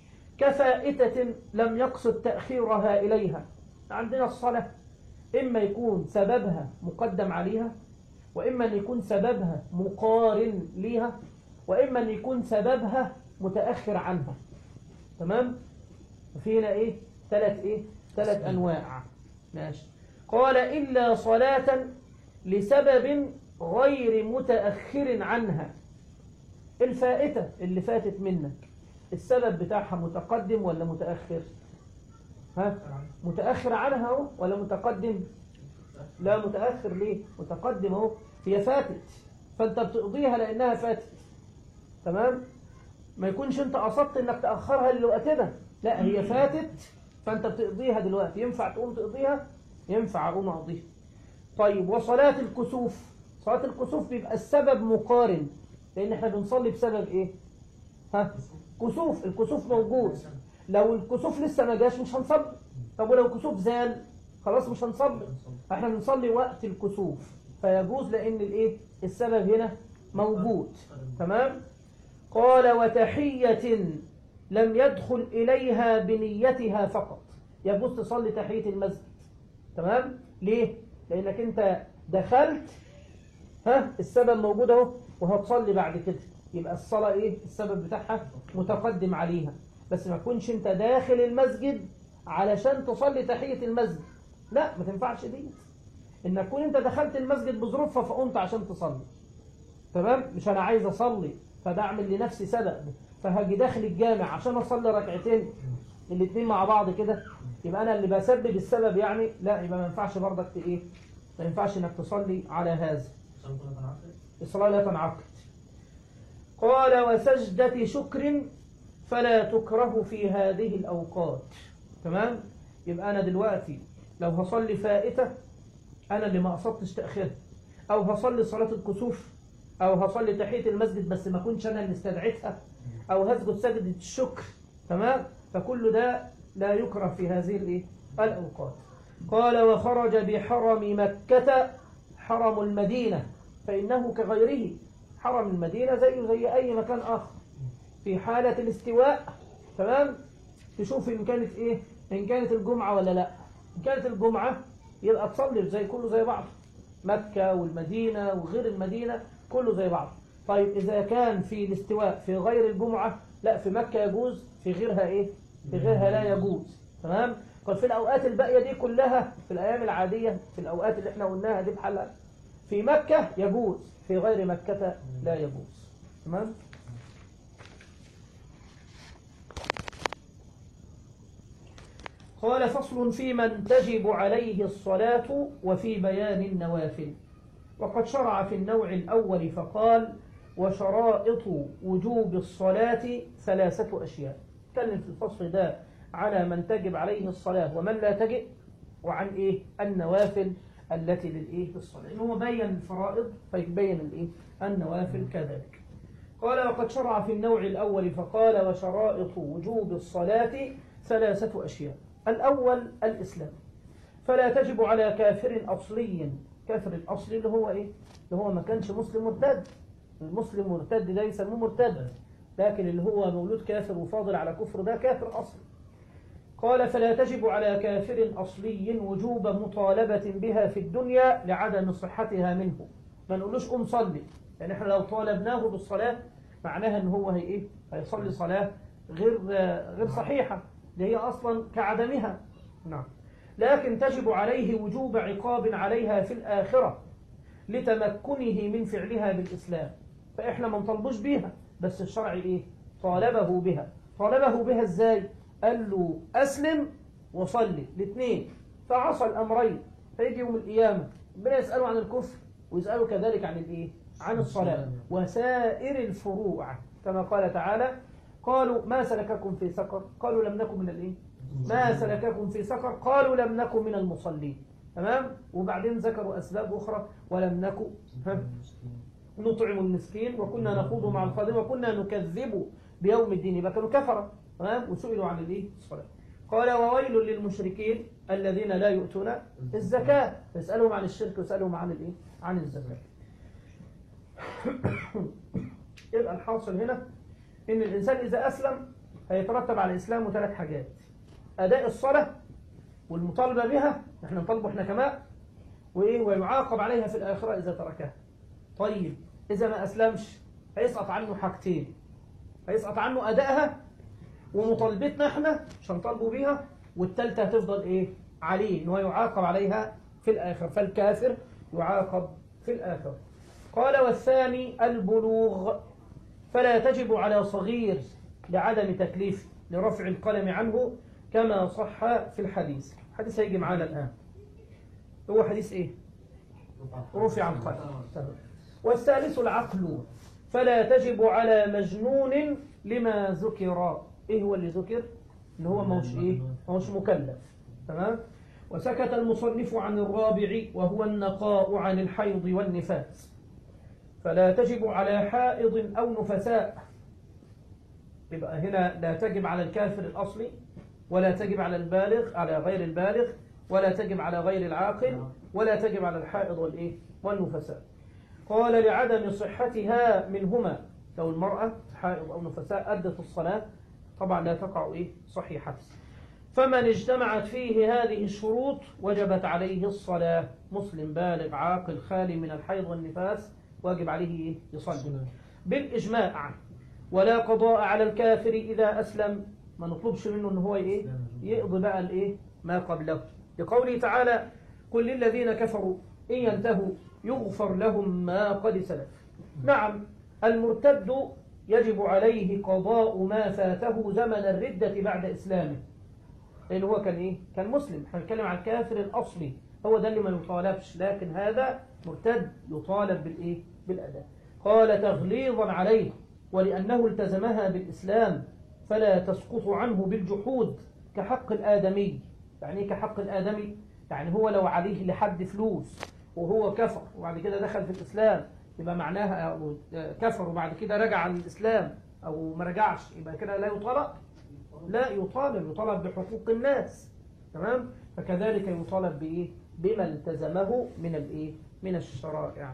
كفائتة لم يقصد تأخيرها إليها عندنا الصلاة إما يكون سببها مقدم عليها وإما أن يكون سببها مقارن ليها وإما أن يكون سببها متأخر عنها تمام في هنا إيه ثلاث إيه ثلاث أنواع ماشي قال إلا صلاة لسبب غير متأخر عنها الفائتة اللي فاتت منك السبب بتاعها متقدم ولا متأخر ها متأخر عنها اهو ولا متقدم لا متأخر ليه متقدم اهو هي فاتت فانت بتقضيها لأنها فاتت تمام ما يكونش انت قصدت انك تأخرها لوقتنا لا هي فاتت فانت بتقضيها دلوقتي ينفع تقوم تقضيها ينفع اقوم اقضيها طيب وصلاة الكسوف صلاة الكسوف بيبقى السبب مقارن لان احنا بنصلي بسبب ايه ها كسوف الكسوف موجود لو الكسوف لسه ما جاش مش هنصلي طب ولو الكسوف زال خلاص مش هنصلي احنا بنصلي وقت الكسوف فيجوز لان الايه السبب هنا موجود تمام قال وتحية لم يدخل إليها بنيتها فقط يجوز تصلي تحية المسجد تمام ليه لأنك أنت دخلت ها السبب موجود اهو وهتصلي بعد كده يبقى الصلاة إيه السبب بتاعها متقدم عليها بس ما تكونش أنت داخل المسجد علشان تصلي تحية المسجد لا ما تنفعش دي إنك تكون أنت دخلت المسجد بظروفها فقمت عشان تصلي تمام مش أنا عايز أصلي فده أعمل لنفسي سبب فهاجي داخل الجامع عشان أصلي ركعتين الاثنين مع بعض كده يبقى أنا اللي بسبب السبب يعني لا يبقى ما ينفعش برضك ت- إيه ما ينفعش إنك تصلي على هذا الصلاة لا تنعقد قال وسجدة شكر فلا تكره في هذه الأوقات تمام يبقى أنا دلوقتي لو هصلي فائتة أنا اللي ما قصدتش تأخيرها أو هصلي صلاة الكسوف أو هصلي تحية المسجد بس ما كنتش أنا اللي استدعيتها أو هسجد سجدة الشكر تمام فكل ده لا يكره في هذه الإيه؟ الأوقات قال وخرج بحرم مكة حرم المدينة فإنه كغيره حرم المدينة زيه زي أي مكان آخر في حالة الاستواء تمام تشوف إن كانت إيه إن كانت الجمعة ولا لا إن كانت الجمعة يبقى تصلي زي كله زي بعض مكة والمدينة وغير المدينة كله زي بعض طيب إذا كان في الاستواء في غير الجمعة لا في مكة يجوز في غيرها إيه في غيرها لا يجوز تمام قال في الأوقات الباقية دي كلها في الأيام العادية في الأوقات اللي احنا قلناها دي بحالها في مكة يجوز في غير مكة لا يجوز تمام قال فصل في من تجب عليه الصلاة وفي بيان النوافل وقد شرع في النوع الأول فقال وشرائط وجوب الصلاة ثلاثة أشياء تكلم في الفصل ده على من تجب عليه الصلاة ومن لا تجب وعن إيه النوافل التي للإيه للصلاة إنه بين الفرائض فيبين الإيه النوافل كذلك قال وقد شرع في النوع الأول فقال وشرائط وجوب الصلاة ثلاثة أشياء الأول الإسلام فلا تجب على كافر أصلي كافر الأصلي اللي هو إيه اللي هو ما كانش مسلم مرتد المسلم مرتد ده يسموه مرتد لكن اللي هو مولود كافر وفاضل على كفر ده كافر أصلي قال فلا تجب على كافر أصلي وجوب مطالبة بها في الدنيا لعدم صحتها منه ما نقولوش قم صلي يعني احنا لو طالبناه بالصلاة معناها ان هو هي ايه هيصلي صلاة غير غير صحيحة اللي هي اصلا كعدمها نعم لكن تجب عليه وجوب عقاب عليها في الآخرة لتمكنه من فعلها بالإسلام فإحنا ما نطلبوش بيها بس الشرع إيه طالبه بها طالبه بها إزاي قال له أسلم وصلي الاثنين فعصى الأمرين فيجي يوم القيامة ربنا يسأله عن الكفر ويسأله كذلك عن الإيه عن الصلاة وسائر الفروع كما قال تعالى قالوا ما سلككم في سقر قالوا لم نكن من الإيه ما سلككم في سقر قالوا لم نكن من المصلين تمام وبعدين ذكروا أسباب أخرى ولم نكن ها؟ نطعم المسكين وكنا نخوض مع الخادم وكنا نكذب بيوم الدين يبقى كانوا كفرة تمام وسئلوا عن الايه الصلاة قال وويل للمشركين الذين لا يؤتون الزكاة يسألهم عن الشرك ويسألهم عن الايه عن الزكاة يبقى الحاصل هنا ان الانسان اذا اسلم هيترتب على اسلامه ثلاث حاجات اداء الصلاة والمطالبة بها احنا نطالبه احنا كمان وايه ويعاقب عليها في الاخرة اذا تركها طيب اذا ما اسلمش هيسقط عنه حاجتين هيسقط عنه ادائها ومطالبتنا احنا مش هنطالبه بيها والثالثه هتفضل ايه عليه ان هو يعاقب عليها في الاخر فالكافر يعاقب في الاخر قال والثاني البلوغ فلا تجب على صغير لعدم تكليفه لرفع القلم عنه كما صح في الحديث حديث هيجي معانا الآن هو حديث ايه رفع القلم تمام. والثالث العقل فلا تجب على مجنون لما ذكر ايه هو اللي ذكر اللي هو موش ايه موش مكلف تمام وسكت المصنف عن الرابع وهو النقاء عن الحيض والنفاس فلا تجب على حائض أو نفساء يبقى هنا لا تجب على الكافر الأصلي ولا تجب على البالغ على غير البالغ ولا تجب على غير العاقل ولا تجب على الحائض والإيه والنفساء قال لعدم صحتها منهما لو المرأة حائض أو نفساء أدت الصلاة طبعا لا تقع إيه صحيحة فمن اجتمعت فيه هذه الشروط وجبت عليه الصلاة مسلم بالغ عاقل خالي من الحيض والنفاس واجب عليه إيه؟ يصلي بالإجماع ولا قضاء على الكافر إذا أسلم ما نطلبش منه ان هو ايه يقضي بقى الايه ما قبله لقوله تعالى قل للذين كفروا إن ينتهوا يغفر لهم ما قد سلف نعم المرتد يجب عليه قضاء ما فاته زمن الردة بعد إسلامه لأن هو كان إيه؟ كان مسلم احنا بنتكلم عن الكافر الأصلي هو ده اللي ما يطالبش لكن هذا مرتد يطالب بالإيه؟ بالأداء قال تغليظا عليه ولأنه التزمها بالإسلام فلا تسقط عنه بالجحود كحق الآدمي يعني ايه كحق الآدمي يعني هو لو عليه لحد فلوس وهو كفر وبعد كده دخل في الإسلام يبقى معناها كفر وبعد كده رجع عن الإسلام أو ما رجعش يبقى كده لا يطالب لا يطالب يطالب بحقوق الناس تمام فكذلك يطالب بإيه بما التزمه من الإيه من الشرائع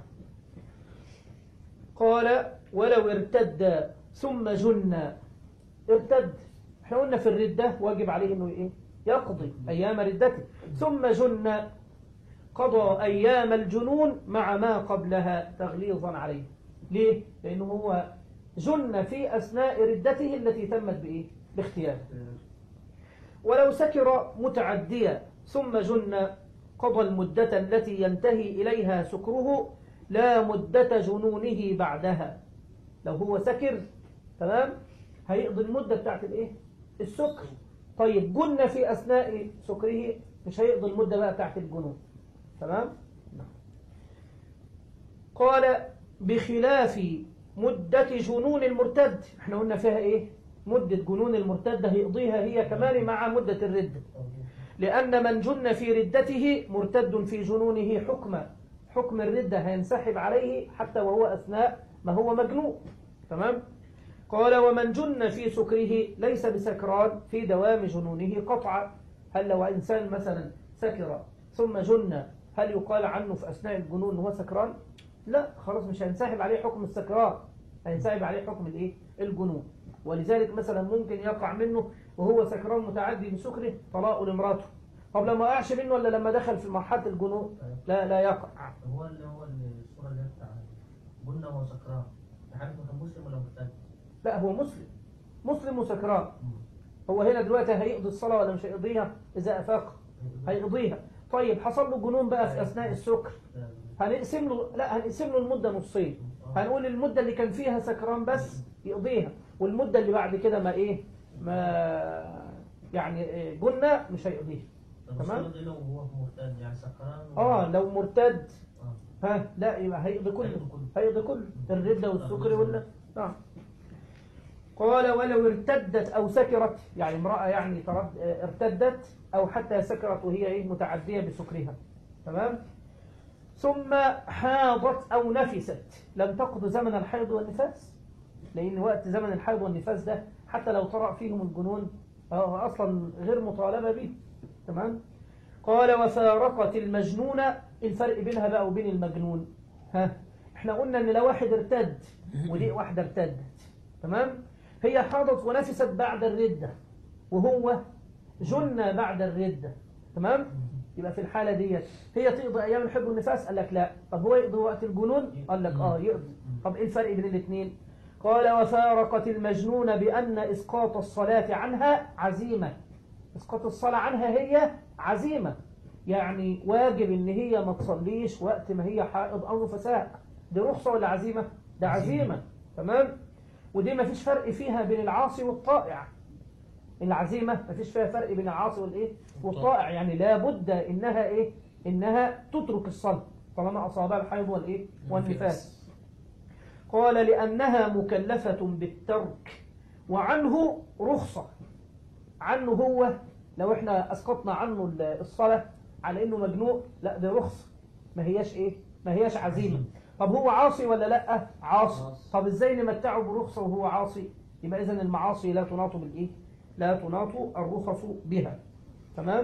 قال ولو ارتد ثم جن ارتد احنا قلنا في الردة واجب عليه انه ايه يقضي ايام ردته ثم جن قضى ايام الجنون مع ما قبلها تغليظا عليه ليه لانه هو جن في اثناء ردته التي تمت بايه باختياره ولو سكر متعديا ثم جن قضى المدة التي ينتهي إليها سكره لا مدة جنونه بعدها لو هو سكر تمام هيقضي المدة بتاعت الايه السكر طيب جن في أثناء سكره مش هيقضي المدة بقى بتاعت الجنون تمام نعم. قال بخلاف مدة جنون المرتد احنا قلنا فيها ايه مدة جنون المرتد هيقضيها هي كمان مع مدة الردة لأن من جن في ردته مرتد في جنونه حكما حكم الردة هينسحب عليه حتى وهو أثناء ما هو مجنون تمام قال ومن جن في سكره ليس بسكران في دوام جنونه قطعا هل لو إنسان مثلا سكر ثم جن هل يقال عنه في أثناء الجنون هو سكران لا خلاص مش هينسحب عليه حكم السكران هينسحب عليه حكم الايه الجنون ولذلك مثلا ممكن يقع منه وهو سكران متعدي بسكره طلاق لمراته طب لما وقعش منه ولا لما دخل في مرحله الجنون لا لا يقع هو اللي هو الصورة اللي هي بتاع بنا وهو سكران عارف كان مسلم ولا مرتد؟ لا هو مسلم مسلم وسكران هو هنا دلوقتي هيقضي الصلاه ولا مش هيقضيها اذا افاق هيقضيها طيب حصل له جنون بقى في اثناء السكر هنقسم له لا هنقسم له المده نصين هنقول المده اللي كان فيها سكران بس يقضيها والمده اللي بعد كده ما ايه ما يعني إيه جنة مش هيقضيها طب تمام. الصورة دي لو هو مرتد يعني سكران و- اه لو مرتد آه. ها لا يبقى هيقضي كله هيقضي كله. هيقضي كله الردة والسكر ولا نعم قال ولو ارتدت أو سكرت يعني امرأة يعني ترد اه، ارتدت أو حتى سكرت وهي ايه متعدية بسكرها تمام ثم حاضت أو نفست لم تقض زمن الحيض والنفاس لأن وقت زمن الحيض والنفاس ده حتى لو طرأ فيهم الجنون اه، أصلا غير مطالبة به تمام قال وفارقت المجنونة الفرق بينها بقى وبين المجنون ها احنا قلنا ان لو واحد ارتد ودي واحدة ارتدت تمام هي حاضت ونفست بعد الردة وهو جن بعد الردة تمام يبقى في الحالة ديت هي تقضي ايام الحب والنفاس قال لك لا طب هو يقضي وقت الجنون قال لك اه يقضي طب ايه الفرق بين الاثنين قال وفارقت المجنون بأن إسقاط الصلاة عنها عزيمة إسقاط الصلاة عنها هي عزيمة يعني واجب إن هي ما تصليش وقت ما هي حائض أو نفساء دي رخصة ولا عزيمة؟ ده عزيمة تمام؟ ودي ما فيش فرق فيها بين العاصي والطائع العزيمة ما فيش فيها فرق بين العاصي والإيه؟ والطائع يعني لابد إنها إيه؟ إنها تترك الصلاة طالما أصابها الحيض والإيه؟ والنفاس قال لأنها مكلفة بالترك وعنه رخصة عنه هو لو احنا اسقطنا عنه ال- الصلاة على انه مجنون لا دي رخصة ما هياش ايه ما هياش عزيمة طب هو عاصي ولا لا عاصي عاصي. طب ازاي نمتعه برخصة وهو عاصي يبقى اذا المعاصي لا تناط بالايه لا تناط الرخص بها تمام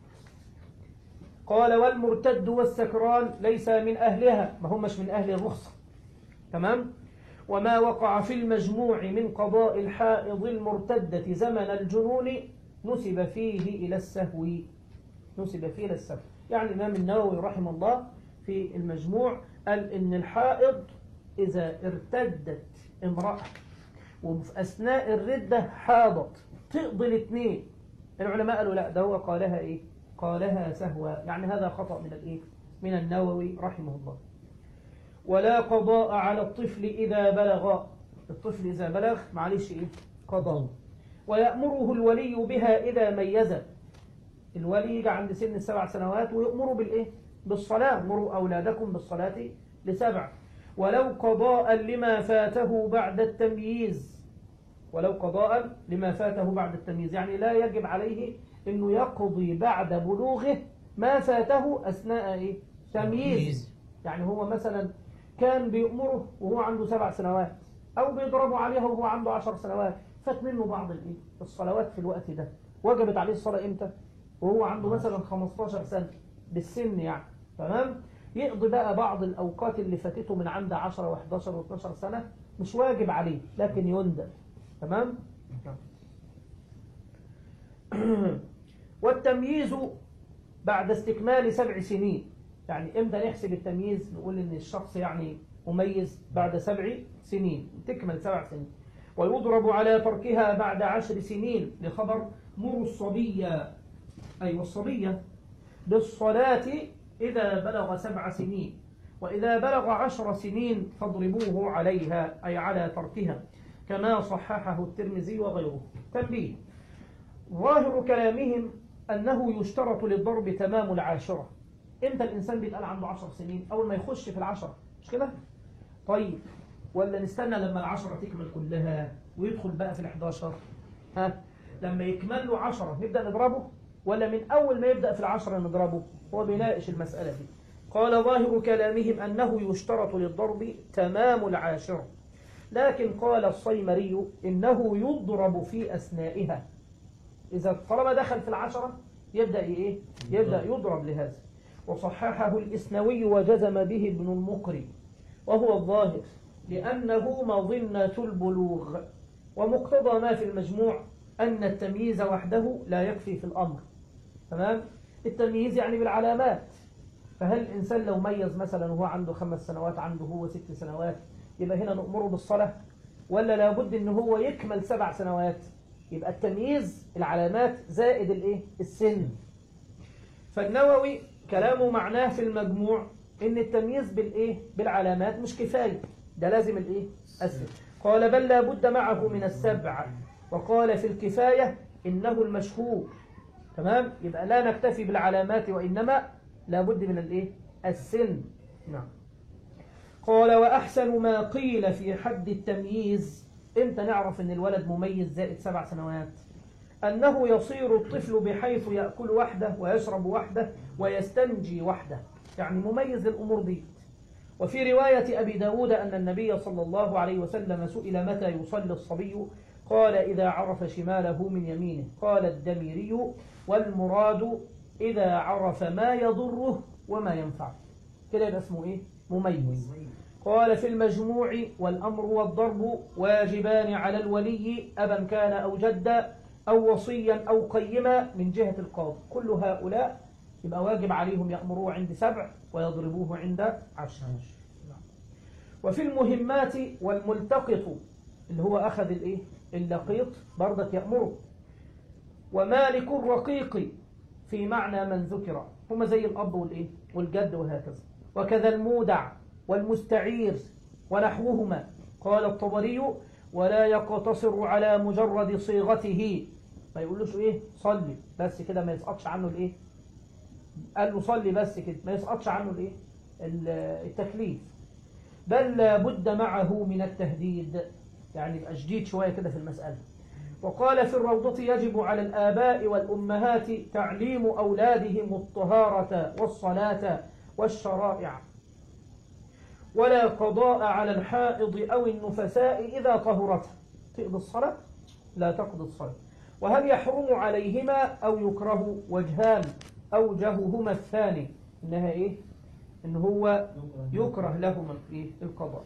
قال والمرتد والسكران ليس من اهلها ما همش من اهل الرخصة تمام وما وقع في المجموع من قضاء الحائض المرتدة زمن الجنون نسب فيه إلى السهو نسب فيه إلى السهو يعني الإمام النووي رحمه الله في المجموع قال إن الحائض إذا ارتدت امرأة وفي أثناء الردة حاضت تقضي الاثنين العلماء قالوا لا ده هو قالها إيه قالها سهوا يعني هذا خطأ من الإيه من النووي رحمه الله ولا قضاء على الطفل إذا بلغ الطفل إذا بلغ معلش إيه قضاء ويأمره الولي بها إذا ميز الولي يجي عند سن السبع سنوات ويأمره بالإيه بالصلاة مروا أولادكم بالصلاة لسبع ولو قضاء لما فاته بعد التمييز ولو قضاء لما فاته بعد التمييز يعني لا يجب عليه أنه يقضي بعد بلوغه ما فاته أثناء إيه تمييز يعني هو مثلا كان بيأمره وهو عنده سبع سنوات أو بيضربه عليها وهو عنده عشر سنوات فات منه بعض الإيه؟ الصلوات في الوقت ده وجبت عليه الصلاة إمتى وهو عنده مثلا 15 سنة بالسن يعني تمام يقضي بقى بعض الأوقات اللي فاتته من عند 10 و11 و12 سنة مش واجب عليه لكن يندب تمام والتمييز بعد استكمال سبع سنين يعني امتى نحسب التمييز نقول ان الشخص يعني مميز بعد سبع سنين تكمل سبع سنين ويضرب على تركها بعد عشر سنين لخبر مروا الصبي أي والصبية بالصلاة إذا بلغ سبع سنين وإذا بلغ عشر سنين فاضربوه عليها أي على تركها كما صححه الترمذي وغيره تنبيه ظاهر كلامهم أنه يشترط للضرب تمام العاشرة إمتى الإنسان بيتقال عنده عشر سنين أول ما يخش في العشرة مش كده طيب ولا نستنى لما العشرة تكمل كلها ويدخل بقى في الحداشر ها لما يكمل له عشرة نبدأ نضربه ولا من أول ما يبدأ في العشرة نضربه هو بيناقش المسألة دي قال ظاهر كلامهم أنه يشترط للضرب تمام العاشرة لكن قال الصيمري إنه يضرب في أثنائها إذا طالما دخل في العشرة يبدأ إيه؟ يبدأ يضرب لهذا وصححه الإسنوي وجزم به ابن المقري وهو الظاهر لأنه مظنة البلوغ ومقتضى ما في المجموع أن التمييز وحده لا يكفي في الأمر تمام؟ التمييز يعني بالعلامات فهل الإنسان لو ميز مثلا وهو عنده خمس سنوات عنده هو ست سنوات يبقى هنا نأمره بالصلاة ولا لابد ان هو يكمل سبع سنوات يبقى التمييز العلامات زائد الايه السن فالنووي كلامه معناه في المجموع ان التمييز بالايه بالعلامات مش كفايه ده لازم الايه السن قال بل لابد معه من السبع وقال في الكفايه انه المشهور تمام يبقى لا نكتفي بالعلامات وانما لابد من الايه السن نعم قال وأحسن ما قيل في حد التمييز امتى نعرف ان الولد مميز زائد سبع سنوات أنه يصير الطفل بحيث يأكل وحده ويشرب وحده ويستنجي وحده يعني مميز الأمور دي وفي رواية أبي داود أن النبي صلى الله عليه وسلم سئل متى يصلي الصبي قال إذا عرف شماله من يمينه قال الدميري والمراد إذا عرف ما يضره وما ينفعه كده يبقى اسمه إيه مميز قال في المجموع والأمر والضرب واجبان على الولي أبا كان أو جدا أو وصيا أو قيما من جهة القاضي كل هؤلاء يبقى واجب عليهم يأمروه عند سبع ويضربوه عند عشر وفي المهمات والملتقط اللي هو أخذ الإيه اللقيط برضك يأمره ومالك الرقيق في معنى من ذكر هما زي الأب والإيه والجد وهكذا وكذا المودع والمستعير ونحوهما قال الطبري ولا يقتصر على مجرد صيغته ما يقولوش ايه صلي بس كده ما يسقطش عنه الايه قال له صلي بس كده ما يسقطش عنه الايه التكليف بل لابد معه من التهديد يعني يبقى شديد شويه كده في المساله وقال في الروضة يجب على الآباء والأمهات تعليم أولادهم الطهارة والصلاة والشرائع ولا قضاء على الحائض أو النفساء إذا طهرت تقضي الصلاة لا تقضي الصلاة وهل يحرم عليهما أو يكره وجهان أوجههما الثاني إنها إيه إن هو يكره لهما إيه القضاء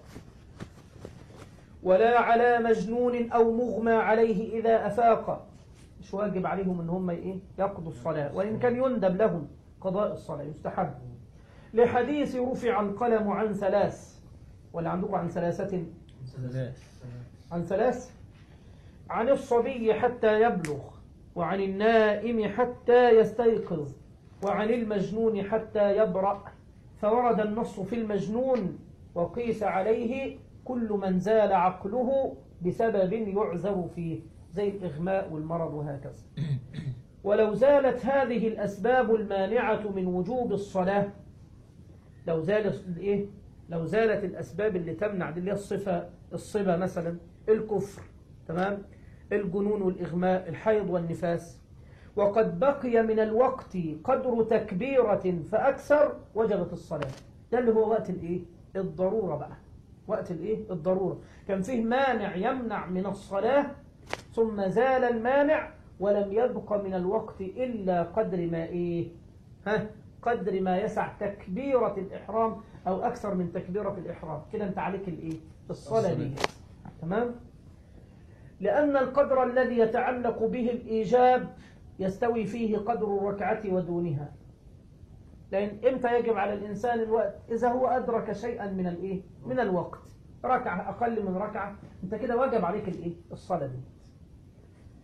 ولا على مجنون أو مغمى عليه إذا أفاق مش واجب عليهم إن هم إيه يقضوا الصلاة وإن كان يندب لهم قضاء الصلاة يستحب لحديث رفع القلم عن ثلاث ولا عندكم عن ثلاثة عن ثلاث عن الصبي حتى يبلغ وعن النائم حتى يستيقظ وعن المجنون حتى يبرأ فورد النص في المجنون وقيس عليه كل من زال عقله بسبب يعذر فيه زي الإغماء والمرض وهكذا ولو زالت هذه الأسباب المانعة من وجوب الصلاة لو زالت الايه لو زالت الاسباب اللي تمنع دي اللي هي الصفه الصبا مثلا الكفر تمام الجنون والاغماء الحيض والنفاس وقد بقي من الوقت قدر تكبيرة فأكثر وجبت الصلاة ده اللي هو وقت الايه الضرورة بقى وقت الايه الضرورة كان فيه مانع يمنع من الصلاة ثم زال المانع ولم يبق من الوقت إلا قدر ما ايه ها قدر ما يسع تكبيرة الإحرام أو أكثر من تكبيرة الإحرام كده أنت عليك الإيه الصلاة دي تمام لأن القدر الذي يتعلق به الإيجاب يستوي فيه قدر الركعة ودونها لأن إمتى يجب على الإنسان الوقت إذا هو أدرك شيئا من الإيه من الوقت ركعة أقل من ركعة أنت كده واجب عليك الإيه الصلاة دي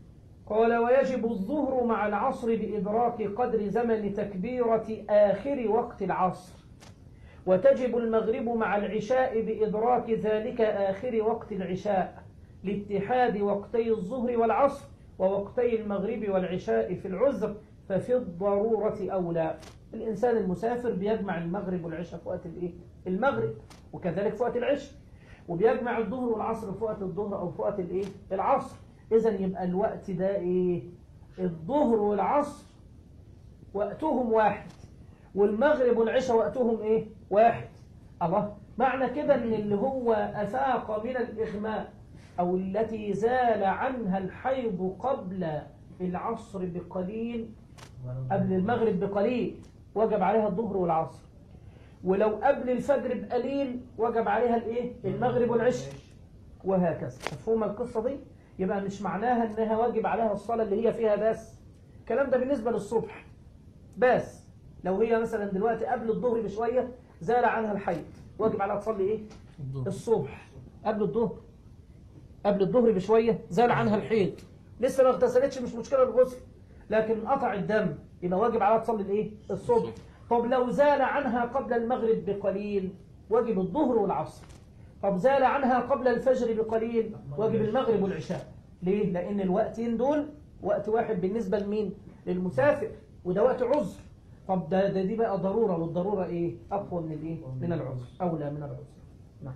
قال ويجب الظهر مع العصر بإدراك قدر زمن تكبيرة آخر وقت العصر وتجب المغرب مع العشاء بإدراك ذلك آخر وقت العشاء لاتحاد وقتي الظهر والعصر ووقتي المغرب والعشاء في العذر ففي الضرورة أولى الإنسان المسافر بيجمع المغرب والعشاء في وقت الإيه؟ المغرب وكذلك في وقت العشاء وبيجمع الظهر والعصر في وقت الظهر أو في وقت الإيه؟ العصر إذا يبقى الوقت ده إيه؟ الظهر والعصر وقتهم واحد والمغرب والعشاء وقتهم إيه؟ واحد الله معنى كده إن اللي هو أفاق من الإغماء أو التي زال عنها الحيض قبل العصر بقليل قبل المغرب بقليل وجب عليها الظهر والعصر ولو قبل الفجر بقليل وجب عليها الايه المغرب والعشاء وهكذا مفهوم القصة دي يبقى مش معناها انها واجب عليها الصلاة اللي هي فيها بس الكلام ده بالنسبة للصبح بس لو هي مثلا دلوقتي قبل الظهر بشوية زال عنها الحيض واجب عليها تصلي ايه الصبح قبل الظهر قبل الظهر بشوية زال عنها الحيض لسه ما اغتسلتش مش مشكلة الغسل لكن قطع الدم يبقى واجب عليها تصلي الايه الصبح طب لو زال عنها قبل المغرب بقليل واجب الظهر والعصر طب زال عنها قبل الفجر بقليل واجب المغرب والعشاء ليه لان الوقتين دول وقت واحد بالنسبة لمين للمسافر وده وقت عذر طب ده, ده دي بقى ضرورة والضرورة ايه اقوى من الايه من العذر اولى من العذر نعم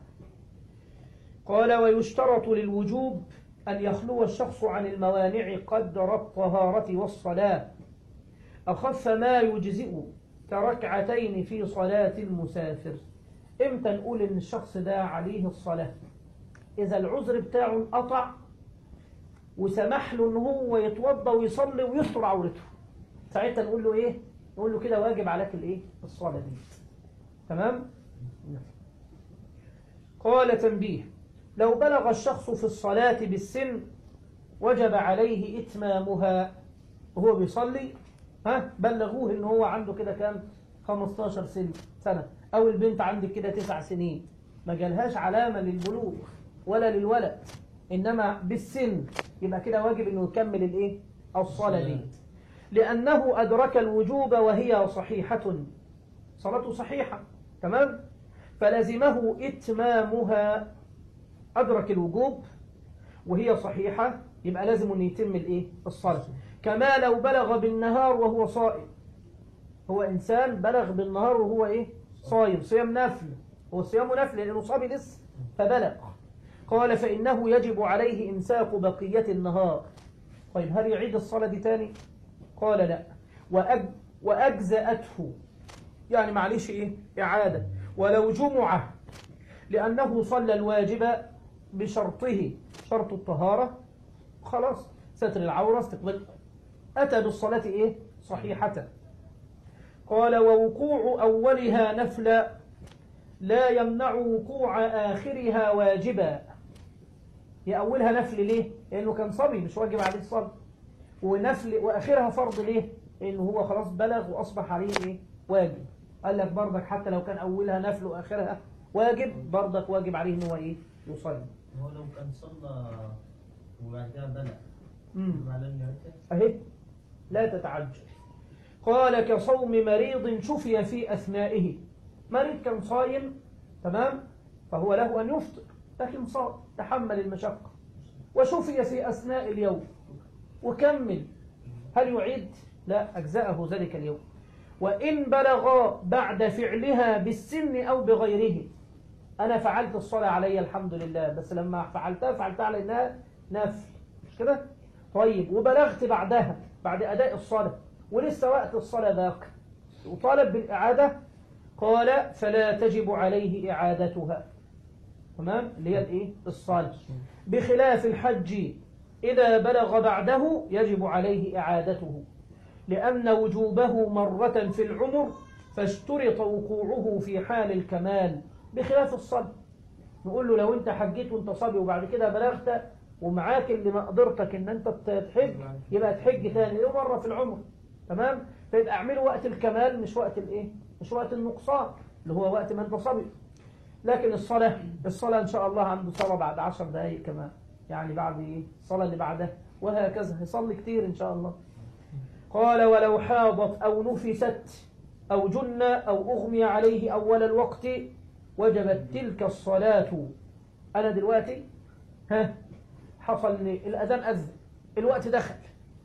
قال ويشترط للوجوب أن يخلو الشخص عن الموانع قدر الطهارة والصلاة أخف ما يجزئ كركعتين في صلاة المسافر إمتى نقول إن الشخص ده عليه الصلاة إذا العذر بتاعه انقطع وسمح له إن هو يتوضى ويصلي ويستر عورته ساعتها نقول له إيه نقول له كده واجب عليك الإيه الصلاة دي تمام قال تنبيه لو بلغ الشخص في الصلاة بالسن وجب عليه إتمامها وهو بيصلي ها بلغوه إن هو عنده كده كام 15 سن سنة أو البنت عندك كده تسع سنين ما جالهاش علامة للبلوغ ولا للولد إنما بالسن يبقى كده واجب إنه يكمل الإيه الصلاة دي لأنه أدرك الوجوب وهي صحيحة صلاته صحيحة تمام فلزمه إتمامها أدرك الوجوب وهي صحيحة يبقى لازم أن يتم الإيه؟ الصلاة كما لو بلغ بالنهار وهو صائم هو إنسان بلغ بالنهار وهو إيه؟ صايم صيام نفل هو صيامه نفل لأنه صابي لسه فبلغ قال فإنه يجب عليه إمساك بقية النهار طيب هل يعيد الصلاة دي تاني؟ قال لا وأج وأجزأته يعني معلش إيه؟ إعادة ولو جمعة لأنه صلى الواجب بشرطه شرط الطهارة خلاص ستر العورة استقبال أتى بالصلاة إيه صحيحة قال ووقوع أولها نفلا لا يمنع وقوع آخرها واجبا هي أولها نفل ليه لأنه كان صبي مش واجب عليه الصلاة ونفل وآخرها فرض ليه لأنه هو خلاص بلغ وأصبح عليه إيه واجب قال لك برضك حتى لو كان أولها نفل وآخرها واجب برضك واجب عليه إن هو إيه يصلي هو لو كان صلى وبعد كده بلغ مم. ما لم يعتد أهي لا تتعجل قال كصوم مريض شفي في أثنائه مريض كان صايم تمام فهو له أن يفطر لكن صار تحمل المشقة وشفي في أثناء اليوم وكمل هل يعيد؟ لا أجزأه ذلك اليوم وإن بلغ بعد فعلها بالسن أو بغيره أنا فعلت الصلاة علي الحمد لله بس لما فعلتها فعلتها على إنها نفل مش كده؟ طيب وبلغت بعدها بعد أداء الصلاة ولسه وقت الصلاة باق وطالب بالإعادة قال فلا تجب عليه إعادتها تمام اللي هي الإيه الصلاة بخلاف الحج إذا بلغ بعده يجب عليه إعادته لأن وجوبه مرة في العمر فاشترط وقوعه في حال الكمال بخلاف الصلاة نقول له لو انت حجيت وانت صبي وبعد كده بلغت ومعاك اللي مقدرتك ان انت تحج يبقى تحج تاني له مرة في العمر تمام فيبقى اعمله وقت الكمال مش وقت الايه مش وقت النقصان اللي هو وقت ما انت صبي لكن الصلاة الصلاة ان شاء الله عنده صلاة بعد عشر دقايق كمان يعني بعد ايه الصلاة اللي بعدها وهكذا يصلي كتير إن شاء الله قال ولو حاضت أو نفست أو جن أو أغمي عليه أول الوقت وجبت تلك الصلاة أنا دلوقتي ها حصل لي الأذان أذن الوقت دخل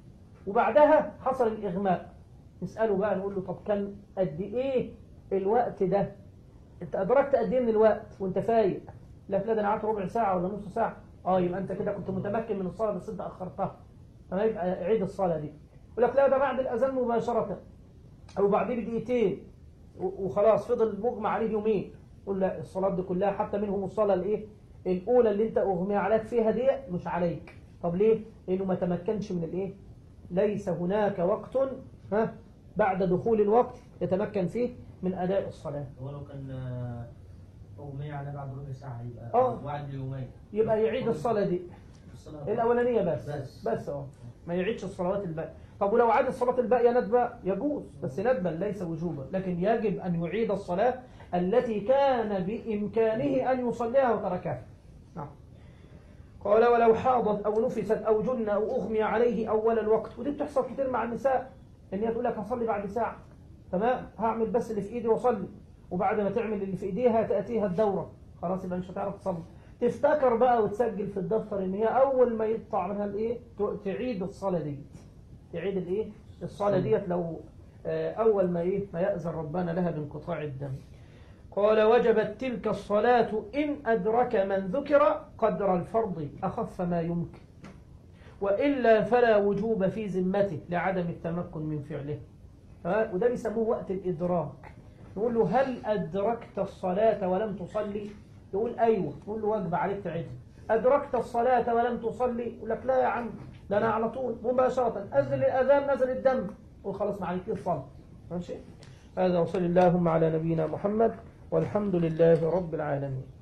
وبعدها حصل الإغماء نسأله بقى نقول له طب كان قد إيه الوقت ده أنت أدركت قد إيه من الوقت وأنت فايق لا فلان أنا قعدت ربع ساعة ولا نص ساعة أه يبقى أنت كده كنت متمكن من الصلاة بس أنت أخرتها فما يبقى عيد الصلاة دي يقول لك لا ده بعد الأذان مباشرة أو بعديه بدقيقتين و- وخلاص فضل مجمع عليه يومين قول لا الصلاة دي كلها حتى منهم الصلاة الإيه الأولى اللي أنت أغمي عليك فيها دي مش عليك طب ليه؟ لأنه ما تمكنش من الإيه ليس هناك وقت ها بعد دخول الوقت يتمكن فيه من أداء الصلاة هو لو كان آه، أغمية على بعد ربع ساعة يبقى آه. وعد يومين يبقى يعيد الصلاة دي الصلاة الأولانية بس بس. بس اه ما يعيدش الصلوات الباقية طب ولو عاد الصلاة الباقية ندبة يجوز بس ندبا ليس وجوبا لكن يجب أن يعيد الصلاة التي كان بإمكانه أن يصليها وتركها نعم قال ولو حاضت أو نفست أو جن أو أغمي عليه أول الوقت ودي بتحصل كتير مع النساء إن هي تقول لك هصلي بعد ساعة تمام هعمل بس اللي في إيدي وأصلي وبعد ما تعمل اللي في إيديها تأتيها الدورة خلاص يبقى مش هتعرف تصلي تفتكر بقى وتسجل في الدفتر ان هي اول ما يقطع منها الايه ت- تعيد الصلاه دي تعيد الايه الصلاه ديت لو آه، اول ما ايه ما ياذن ربنا لها بانقطاع الدم قال وجبت تلك الصلاة إن أدرك من ذكر قدر الفرض أخف ما يمكن وإلا فلا وجوب في ذمته لعدم التمكن من فعله ها؟ وده بيسموه وقت الإدراك نقول له هل أدركت الصلاة ولم تصلي يقول أيوة نقول له واجب عليك تعيدها أدركت الصلاة ولم تصلي يقول لك لا يا عم ده أنا على طول مباشرة أذن الأذان نزل الدم وخلاص ما عليك الصلاة ماشي هذا وصل اللهم على نبينا محمد والحمد لله رب العالمين